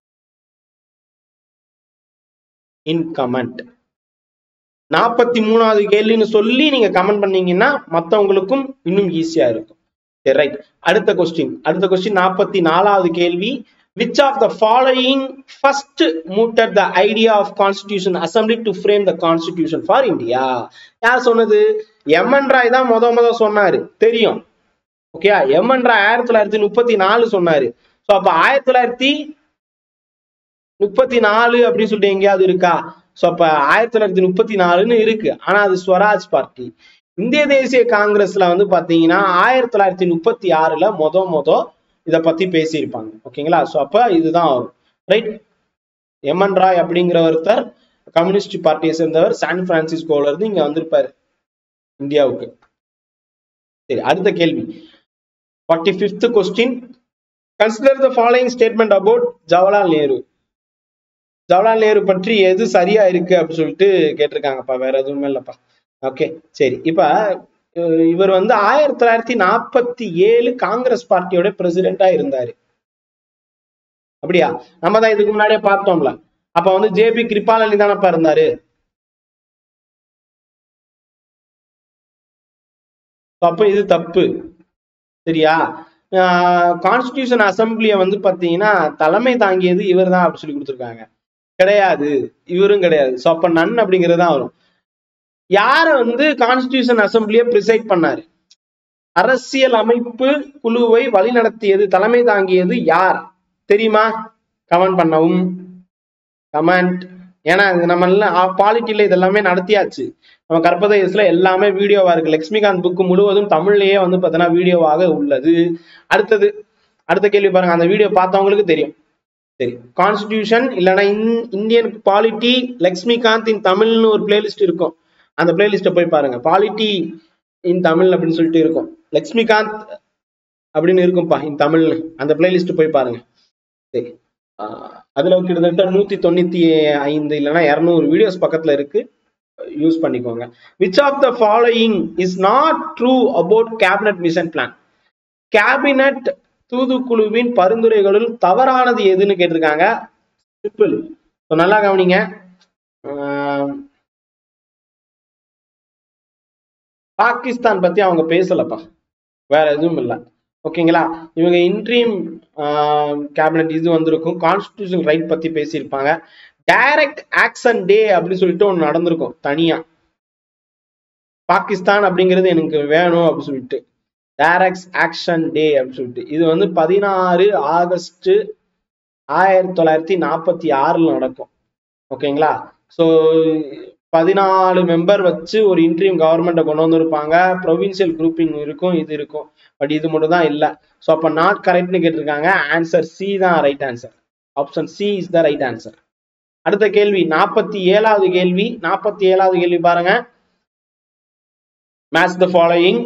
இன் கமெண்ட் நாற்பத்தி மூணாவது கேள்வின்னு சொல்லி நீங்க கமெண்ட் பண்ணீங்கன்னா மத்தவங்களுக்கும் இன்னும் ஈஸியா இருக்கும் சரி ரைட் அடுத்த கொஸ்டின் அடுத்த கொஸ்டின் நாற்பத்தி நாலாவது கேள்வி which of the following first mooted the idea of constitution assembly to frame the constitution for India யார் சொன்னது எம்என் ராய் தான் முத முத சொன்னாரு தெரியும் ஓகே எம்என் ராய் ஆயிரத்தி தொள்ளாயிரத்தி முப்பத்தி நாலு சொன்னாரு ஸோ அப்ப ஆயிரத்தி தொள்ளாயிரத்தி முப்பத்தி நாலு அப்படின்னு சொல்லிட்டு எங்கேயாவது இருக்கா சோ அப்ப ஆயிரத்தி தொள்ளாயிரத்தி முப்பத்தி நாலுன்னு இருக்கு ஆனா அது ஸ்வராஜ் பார்ட்டி இந்திய தேசிய காங்கிரஸ்ல வந்து பாத்தீங்கன்னா ஆயிரத்தி தொள்ளாயிரத்தி முப்பத்தி ஆறுல மொத மொத இத பத்தி பேசியிருப்பாங்க ஓகேங்களா சோ அப்ப இதுதான் வரும் ரைட் எம்என் ராய் அப்படிங்கிற ஒருத்தர் கம்யூனிஸ்ட் பார்ட்டியை சேர்ந்தவர் சான் பிரான்சிஸ்கோல இருந்து இங்க வந்திருப்பாரு இந்தியாவுக்கு சரி அடுத்த கேள்வி forty fifth question consider the following statement about Jawaharlal Nehru Jawaharlal Nehru பற்றி எது சரியா இருக்கு அப்படின்னு சொல்லிட்டு கேட்டிருக்காங்கப்பா வேற எதுவுமே இல்லப்பா ஓகே சரி இப்ப அஹ் இவர் வந்து ஆயிரத்தி தொள்ளாயிரத்தி நாற்பத்தி ஏழு காங்கிரஸ் பார்ட்டியோட பிரசிடென்டா இருந்தாரு அப்படியா நம்ம தான் இதுக்கு முன்னாடியே பார்த்தோம்ல அப்ப வந்து ஜேபி கிருபாலனி தானப்பா இருந்தாரு அப்ப இது தப்பு சரியா கான்ஸ்டியூஷன் அசம்பிளிய வந்து பாத்தீங்கன்னா தலைமை தாங்கியது இவர் தான் அப்படி சொல்லி கொடுத்துருக்காங்க கிடையாது இவரும் கிடையாது சோ அப்ப நன் அப்படிங்கிறது தான் வரும் யார வந்து கான்ஸ்டியூஷன் அசம்பிளிய ப்ரிசைட் பண்ணாரு அரசியல் அமைப்பு குழுவை வழிநடத்தியது தலைமை தாங்கியது யார் தெரியுமா கமெண்ட் பண்ணவும் கமெண்ட் ஏன்னா இது நம்ம எல்லாம் பாலிட்டில இதெல்லாமே நடத்தியாச்சு நம்ம கற்பதயசுல எல்லாமே வீடியோவா இருக்கு லக்ஷ்மிகாந்த் புக்கு முழுவதும் தமிழ்லயே வந்து பார்த்தீங்கன்னா வீடியோவாக உள்ளது அடுத்தது அடுத்த கேள்வி பாருங்க அந்த வீடியோ பார்த்தவங்களுக்கு தெரியும் சரி கான்ஸ்டிடியூஷன் இல்லைன்னா இந்தியன் பாலிட்டி லக்ஷ்மிகாந்த் இன் தமிழ்னு ஒரு பிளேலிஸ்ட் இருக்கும் அந்த பிளேலிஸ்ட்டை போய் பாருங்க பாலிட்டி இன் தமிழ் அப்படின்னு சொல்லிட்டு இருக்கும் லக்ஷ்மிகாந்த் அப்படின்னு இருக்கும்பா இன் தமிழ் அந்த பிளேலிஸ்ட் போய் பாருங்க சரி ஆஹ் அதுல கிட்டத்தட்ட நூத்தி தொண்ணூத்தி ஐந்து இல்லைன்னா இருநூறு வீடியோஸ் பக்கத்துல இருக்கு யூஸ் பண்ணிக்கோங்க which of the following is not true about cabinet mission plan cabinet தூதுக்குழுவின் பரிந்துரைகளுள் தவறானது எதுன்னு கேட்டிருக்காங்க சிம்பிள் நல்லா கவனிங்க ஆஹ் பாகிஸ்தான் பத்தி அவங்க பேசலப்பா வேற எதுவும் இல்லை ஓகேங்களா இவங்க இன்ட்ரீம் கேபினட் இது வந்திருக்கும் கான்ஸ்டியூஷன் ரைட் பத்தி பேசியிருப்பாங்க டைரக்ட் ஆக்ஷன் டே அப்படின்னு சொல்லிட்டு ஒன்று நடந்திருக்கும் தனியா பாகிஸ்தான் அப்படிங்கிறது எனக்கு வேணும் அப்படின்னு சொல்லிட்டு டைரக்ட் ஆக்ஷன் டே அப்படின்னு சொல்லிட்டு இது வந்து பதினாறு ஆகஸ்ட் ஆயிரத்தி தொள்ளாயிரத்தி நாற்பத்தி ஆறுல நடக்கும் ஓகேங்களா ஸோ பதினாலு மெம்பர் வச்சு ஒரு இன்ட்ரீம் கவர்மெண்ட்டை கொண்டு வந்திருப்பாங்க ப்ரொவின்சியல் குரூப்பிங் இருக்கும் இது இருக்கும் பட் இது மட்டும் தான் இல்லை ஸோ அப்போ நாட் கரெக்ட்னு கேட்டிருக்காங்க ஆன்சர் சி தான் right answer option C is the right answer அடுத்த கேள்வி நாற்பத்தி ஏழாவது கேள்வி நாற்பத்தி ஏழாவது கேள்வி பாருங்க மேட்ச் த ஃபாலோயிங்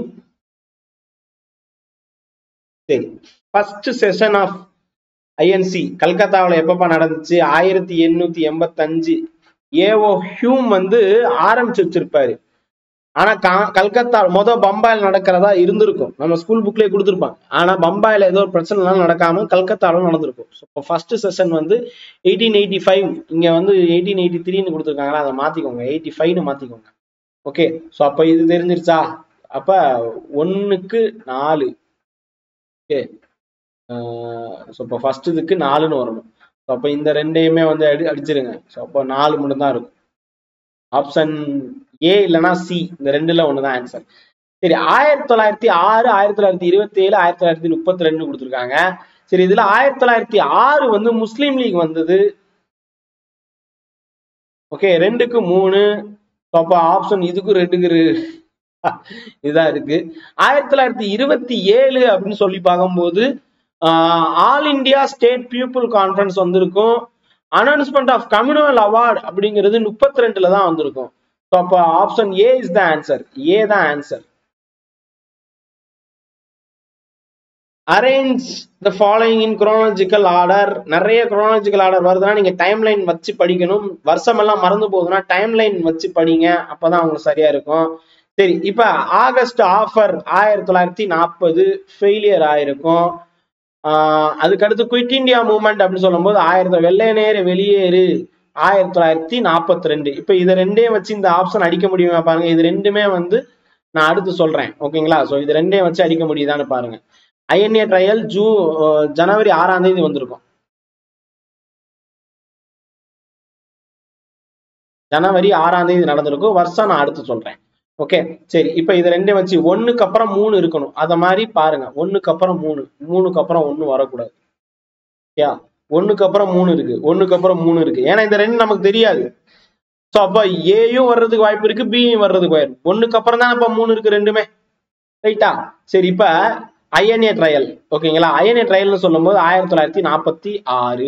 சரி ஃபர்ஸ்ட் செஷன் ஆஃப் ஐஎன்சி கல்கத்தாவில் எப்பப்பா நடந்துச்சு ஆயிரத்தி எண்ணூத்தி எண்பத்தஞ்சு ஏஓ ஹியூம் வந்து ஆரம்பிச்சு வச்சிருப்பாரு ஆனா கல்கத்தா மொத பம்பாயில் நடக்கிறதா இருந்திருக்கும் நம்ம ஸ்கூல் புக்லயே கொடுத்துருப்பாங்க ஆனா பம்பாயில ஏதோ ஒரு பிரச்சனை நடக்காம கல்கத்தாவில் நடந்திருக்கும் இப்போ ஃபர்ஸ்ட் செஷன் வந்து எயிட்டீன் எயிட்டி ஃபைவ் இங்க வந்து எயிட்டீன் எயிட்டி த்ரீன்னு கொடுத்துருக்காங்களா அதை மாத்திக்கோங்க எயிட்டி ஃபைவ்னு மாத்திக்கோங்க ஓகே ஸோ அப்ப இது தெரிஞ்சிருச்சா அப்ப ஒன்னுக்கு நாலு ஓகே ஸோ இப்போ ஃபர்ஸ்ட் இதுக்கு நாலுன்னு வரணும் ஸோ அப்போ இந்த ரெண்டையுமே வந்து அடி அடிச்சிருங்க ஸோ அப்போ நாலு மட்டும் தான் இருக்கும் ஆப்ஷன் ஏ இல்லைன்னா சி இந்த ரெண்டுல ஒன்று தான் ஆன்சர் சரி ஆயிரத்தி தொள்ளாயிரத்தி ஆறு ஆயிரத்தி தொள்ளாயிரத்தி இருபத்தி ஏழு ஆயிரத்தி தொள்ளாயிரத்தி முப்பத்தி ரெண்டு கொடுத்துருக்காங்க சரி இதுல ஆயிரத்தி தொள்ளாயிரத்தி ஆறு வந்து முஸ்லீம் லீக் வந்தது ஓகே ரெண்டுக்கு மூணு அப்போ ஆப்ஷன் இதுக்கு ரெண்டுக்கு இதுதான் இருக்கு ஆயிரத்தி தொள்ளாயிரத்தி இருபத்தி ஏழு அப்படின்னு சொல்லி பார்க்கும்போது all India state people conference வந்திருக்கும் அனௌன்ஸ்மெண்ட் ஆஃப் கம்யூனல் அவார்டு அப்படிங்கிறது முப்பத்தி ரெண்டுல தான் வந்திருக்கும் ஸோ அப்போ option A is the answer A தான் answer arrange the following in chronological order நிறைய குரோனாலஜிக்கல் ஆர்டர் வருதுன்னா நீங்க டைம் லைன் வச்சு படிக்கணும் வருஷம் எல்லாம் மறந்து போகுதுன்னா டைம் லைன் வச்சு படிங்க அப்பதான் அவங்களுக்கு சரியா இருக்கும் சரி இப்ப ஆகஸ்ட் ஆஃபர் ஆயிரத்தி தொள்ளாயிரத்தி நாற்பது ஃபெயிலியர் ஆயிருக்கும் அதுக்கடுத்து குயிட் இந்தியா மூவ்மெண்ட் அப்படின்னு சொல்லும்போது ஆயிரத்தி வெள்ளையனேறு வெளியேறு ஆயிரத்தி தொள்ளாயிரத்தி நாற்பத்தி ரெண்டு இப்ப இதை ரெண்டையும் வச்சு இந்த ஆப்ஷன் அடிக்க முடியுமா பாருங்க இது ரெண்டுமே வந்து நான் அடுத்து சொல்றேன் ஓகேங்களா ஸோ இது ரெண்டையும் வச்சு அடிக்க முடியுதான்னு பாருங்க ஐஎன்ஏ ட்ரையல் ஜூ ஜனவரி ஆறாம் தேதி வந்திருக்கும் ஜனவரி ஆறாம் தேதி நடந்திருக்கும் வருஷம் நான் அடுத்து சொல்றேன் ஓகே சரி இப்ப இது ரெண்டையும் வச்சு ஒண்ணுக்கு அப்புறம் மூணு இருக்கணும் அத மாதிரி பாருங்க ஒண்ணுக்கு அப்புறம் மூணு மூணுக்கு அப்புறம் ஒண்ணு வரக்கூடாது ஓகே ஒண்ணுக்கு அப்புறம் மூணு இருக்கு ஒண்ணுக்கு அப்புறம் மூணு இருக்கு ஏன்னா இந்த ரெண்டு நமக்கு தெரியாது ஸோ அப்ப ஏயும் வர்றதுக்கு வாய்ப்பு இருக்கு பியும் வர்றதுக்கு வாய்ப்பு இருக்கு. ஒண்ணுக்கு அப்புறம் தான் இப்ப மூணு இருக்கு ரெண்டுமே ரைட்டா சரி இப்ப ஐஎன்ஏ ட்ரையல் ஓகேங்களா ஐஎன்ஏ ட்ரையல்னு சொல்லும்போது ஆயிரத்தி தொள்ளாயிரத்தி நாற்பத்தி ஆறு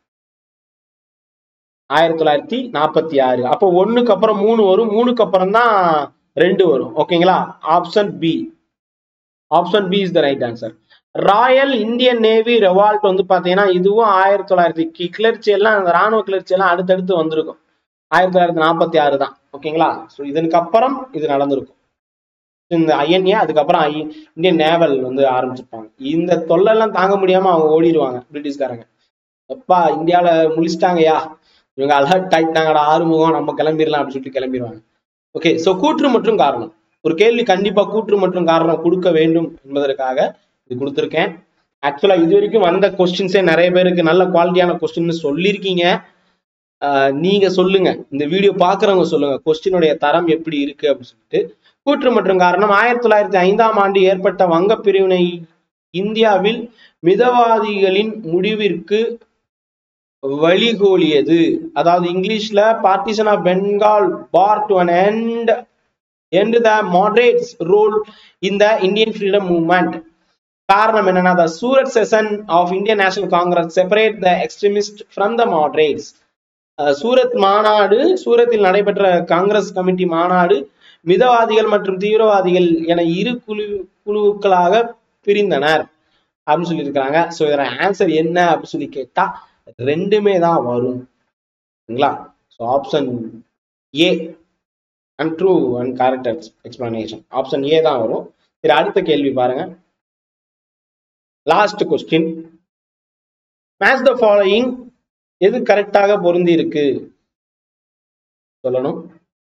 ஆயிரத்தி தொள்ளாயிரத்தி நாற்பத்தி ஆறு அப்போ ஒண்ணுக்கு அப்புறம் மூணு வரும் மூணுக்கு அப்புறம் தான் ரெண்டு வரும் ஓகேங்களா option B option B is the right answer royal Indian navy revolt வந்து பாத்தீங்கன்னா இதுவும் ஆயிரத்தி தொள்ளாயிரத்தி கிளர்ச்சி எல்லாம் அந்த ராணுவ கிளர்ச்சி எல்லாம் அடுத்தடுத்து வந்திருக்கும் ஆயிரத்தி தொள்ளாயிரத்தி நாற்பத்தி ஆறு தான் ஓகேங்களா ஸோ இதற்கு அப்புறம் இது நடந்திருக்கும் இந்த ஐஎன்ஏ அதுக்கப்புறம் ஐ இந்தியன் நேவல் வந்து ஆரம்பிச்சிருப்பாங்க இந்த தொல்லை எல்லாம் தாங்க முடியாம அவங்க ஓடிடுவாங்க பிரிட்டிஷ்காரங்க எப்பா இந்தியாவில முழிச்சிட்டாங்கயா இவங்க அலர்ட் ஆயிட்டாங்கடா ஆறுமுகம் நம்ம கிளம்பிடலாம் அப்படின்னு சொல்லிட்டு கிளம்பிடுவாங்க ஓகே சோ கூற்று மற்றும் காரணம் ஒரு கேள்வி கண்டிப்பா கூற்று மற்றும் காரணம் கொடுக்க வேண்டும் என்பதற்காக இது கொடுத்துருக்கேன் ஆக்சுவலா இது வரைக்கும் வந்த கொஸ்டின்ஸே நிறைய பேருக்கு நல்ல குவாலிட்டியான கொஸ்டின் சொல்லியிருக்கீங்க ஆஹ் நீங்க சொல்லுங்க இந்த வீடியோ பாக்குறவங்க சொல்லுங்க கொஸ்டினுடைய தரம் எப்படி இருக்கு அப்படின்னு சொல்லிட்டு கூற்று மற்றும் காரணம் ஆயிரத்தி தொள்ளாயிரத்தி ஐந்தாம் ஆண்டு ஏற்பட்ட வங்க பிரிவினை இந்தியாவில் மிதவாதிகளின் முடிவிற்கு வழிகோலியது அதாவது இங்கிலீஷ்ல partition of Bengal for to an end end the moderates role in the Indian freedom movement காரணம் என்னன்னா the Surat session of Indian national Congress separate the extremist from the moderates Surat மாநாடு சூரத்தில் நடைபெற்ற காங்கிரஸ் கமிட்டி மாநாடு மிதவாதிகள் மற்றும் தீவிரவாதிகள் என இரு குழு குழுக்களாக பிரிந்தனர் அப்படின்னு சொல்லியிருக்கிறாங்க ஸோ இதோட ஆன்சர் என்ன அப்படின்னு சொல்லி கேட்டா ரெண்டுமே தான் வரும் சரிங்களா so option A and true and correct explanation option A தான் வரும் சரி அடுத்த கேள்வி பாருங்க last question match the following எது கரெக்டாக பொருந்தி இருக்கு சொல்லணும்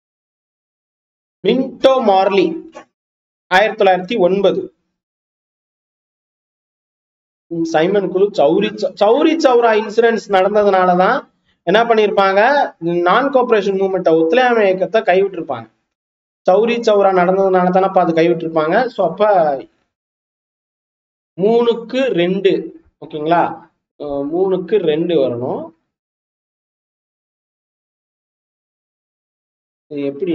மின்டோ மார்லி ஆயிரத்தி தொள்ளாயிரத்தி ஒன்பது சைமன் குழு சௌரி ச- சௌரி சௌரா இன்சிடென்ட்ஸ் நடந்ததுனாலதான் என்ன பண்ணிருப்பாங்க நான் கோஆபரேஷன் மூவ்மெண்ட் ஒத்துழையாமை இயக்கத்தை கைவிட்டிருப்பாங்க சௌரி சௌரா நடந்ததுனால தானே அது கைவிட்டிருப்பாங்க ஸோ அப்ப மூணுக்கு ரெண்டு ஓகேங்களா அஹ் மூணுக்கு ரெண்டு வரணும் இது எப்படி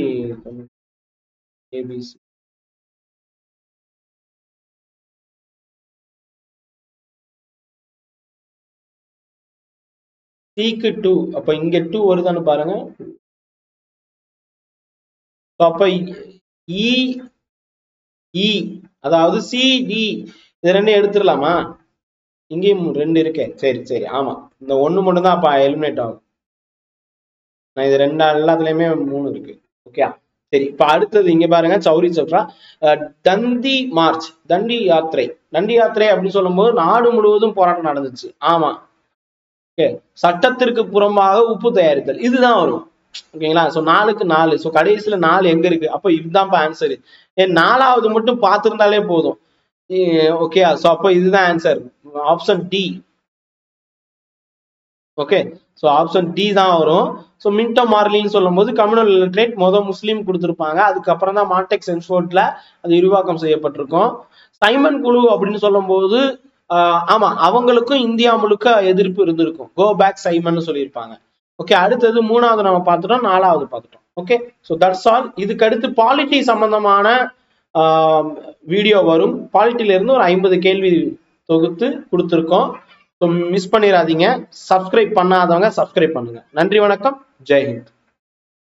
ஏபிசி சிக்கு டூ அப்ப இங்க டூ வருதான்னு பாருங்க So, அப்ப இ இ அதாவது சி டி இது ரெண்டும் எடுத்துடலாமா இங்கேயும் ரெண்டு இருக்கே சரி சரி ஆமா இந்த ஒண்ணு மட்டும் தான் அப்ப எலிமினேட் ஆகும் நான் இது ரெண்டு எல்லாத்துலயுமே மூணு இருக்கு ஓகே சரி இப்ப அடுத்தது இங்க பாருங்க சௌரி சௌரா அஹ், தந்தி மார்ச் தண்டி யாத்திரை தண்டி யாத்திரை அப்படின்னு சொல்லும்போது நாடு முழுவதும் போராட்டம் நடந்துச்சு ஆமா ஓகே சட்டத்திற்கு புறம்பாக உப்பு தயாரித்தல் இதுதான் வரும் ஓகேங்களா சோ நாலுக்கு நாலு சோ கடைசியில நாலு எங்க இருக்கு அப்ப இதுதான்ப்பா ஆன்சர் ஏன் நாலாவது மட்டும் பார்த்திருந்தாலே போதும் ஓகே சோ அப்போ இதுதான் answer option D okay so option D தான் வரும் சோ மின்டோ மார்லின்னு சொல்லும்போது கம்யூனல் லிட்ரேட் மொதல் முஸ்லீம் கொடுத்துருப்பாங்க அதுக்கப்புறம் தான் மார்டெக் சென்ஸ்போர்ட்ல அது விரிவாக்கம் செய்யப்பட்டிருக்கும் சைமன் குழு அப்படின்னு சொல்லும்போது ஆஹ் ஆமா அவங்களுக்கும் இந்தியா முழுக்க எதிர்ப்பு இருந்திருக்கும் கோ பேக் சைமன் சொல்லியிருப்பாங்க ஓகே அடுத்தது மூணாவது நம்ம பார்த்துட்டோம் நாலாவது பார்த்துட்டோம் ஓகே ஸோ தட்ஸ் ஆல் இதுக்கு அடுத்து பாலிட்டி சம்பந்தமான வீடியோ வரும் பாலிட்டில இருந்து ஒரு ஐம்பது கேள்வி தொகுத்து கொடுத்துருக்கோம் ஸோ மிஸ் பண்ணிடாதீங்க சப்ஸ்கிரைப் பண்ணாதவங்க சப்ஸ்கிரைப் பண்ணுங்க நன்றி வணக்கம் ஜெய் ஹிந்த்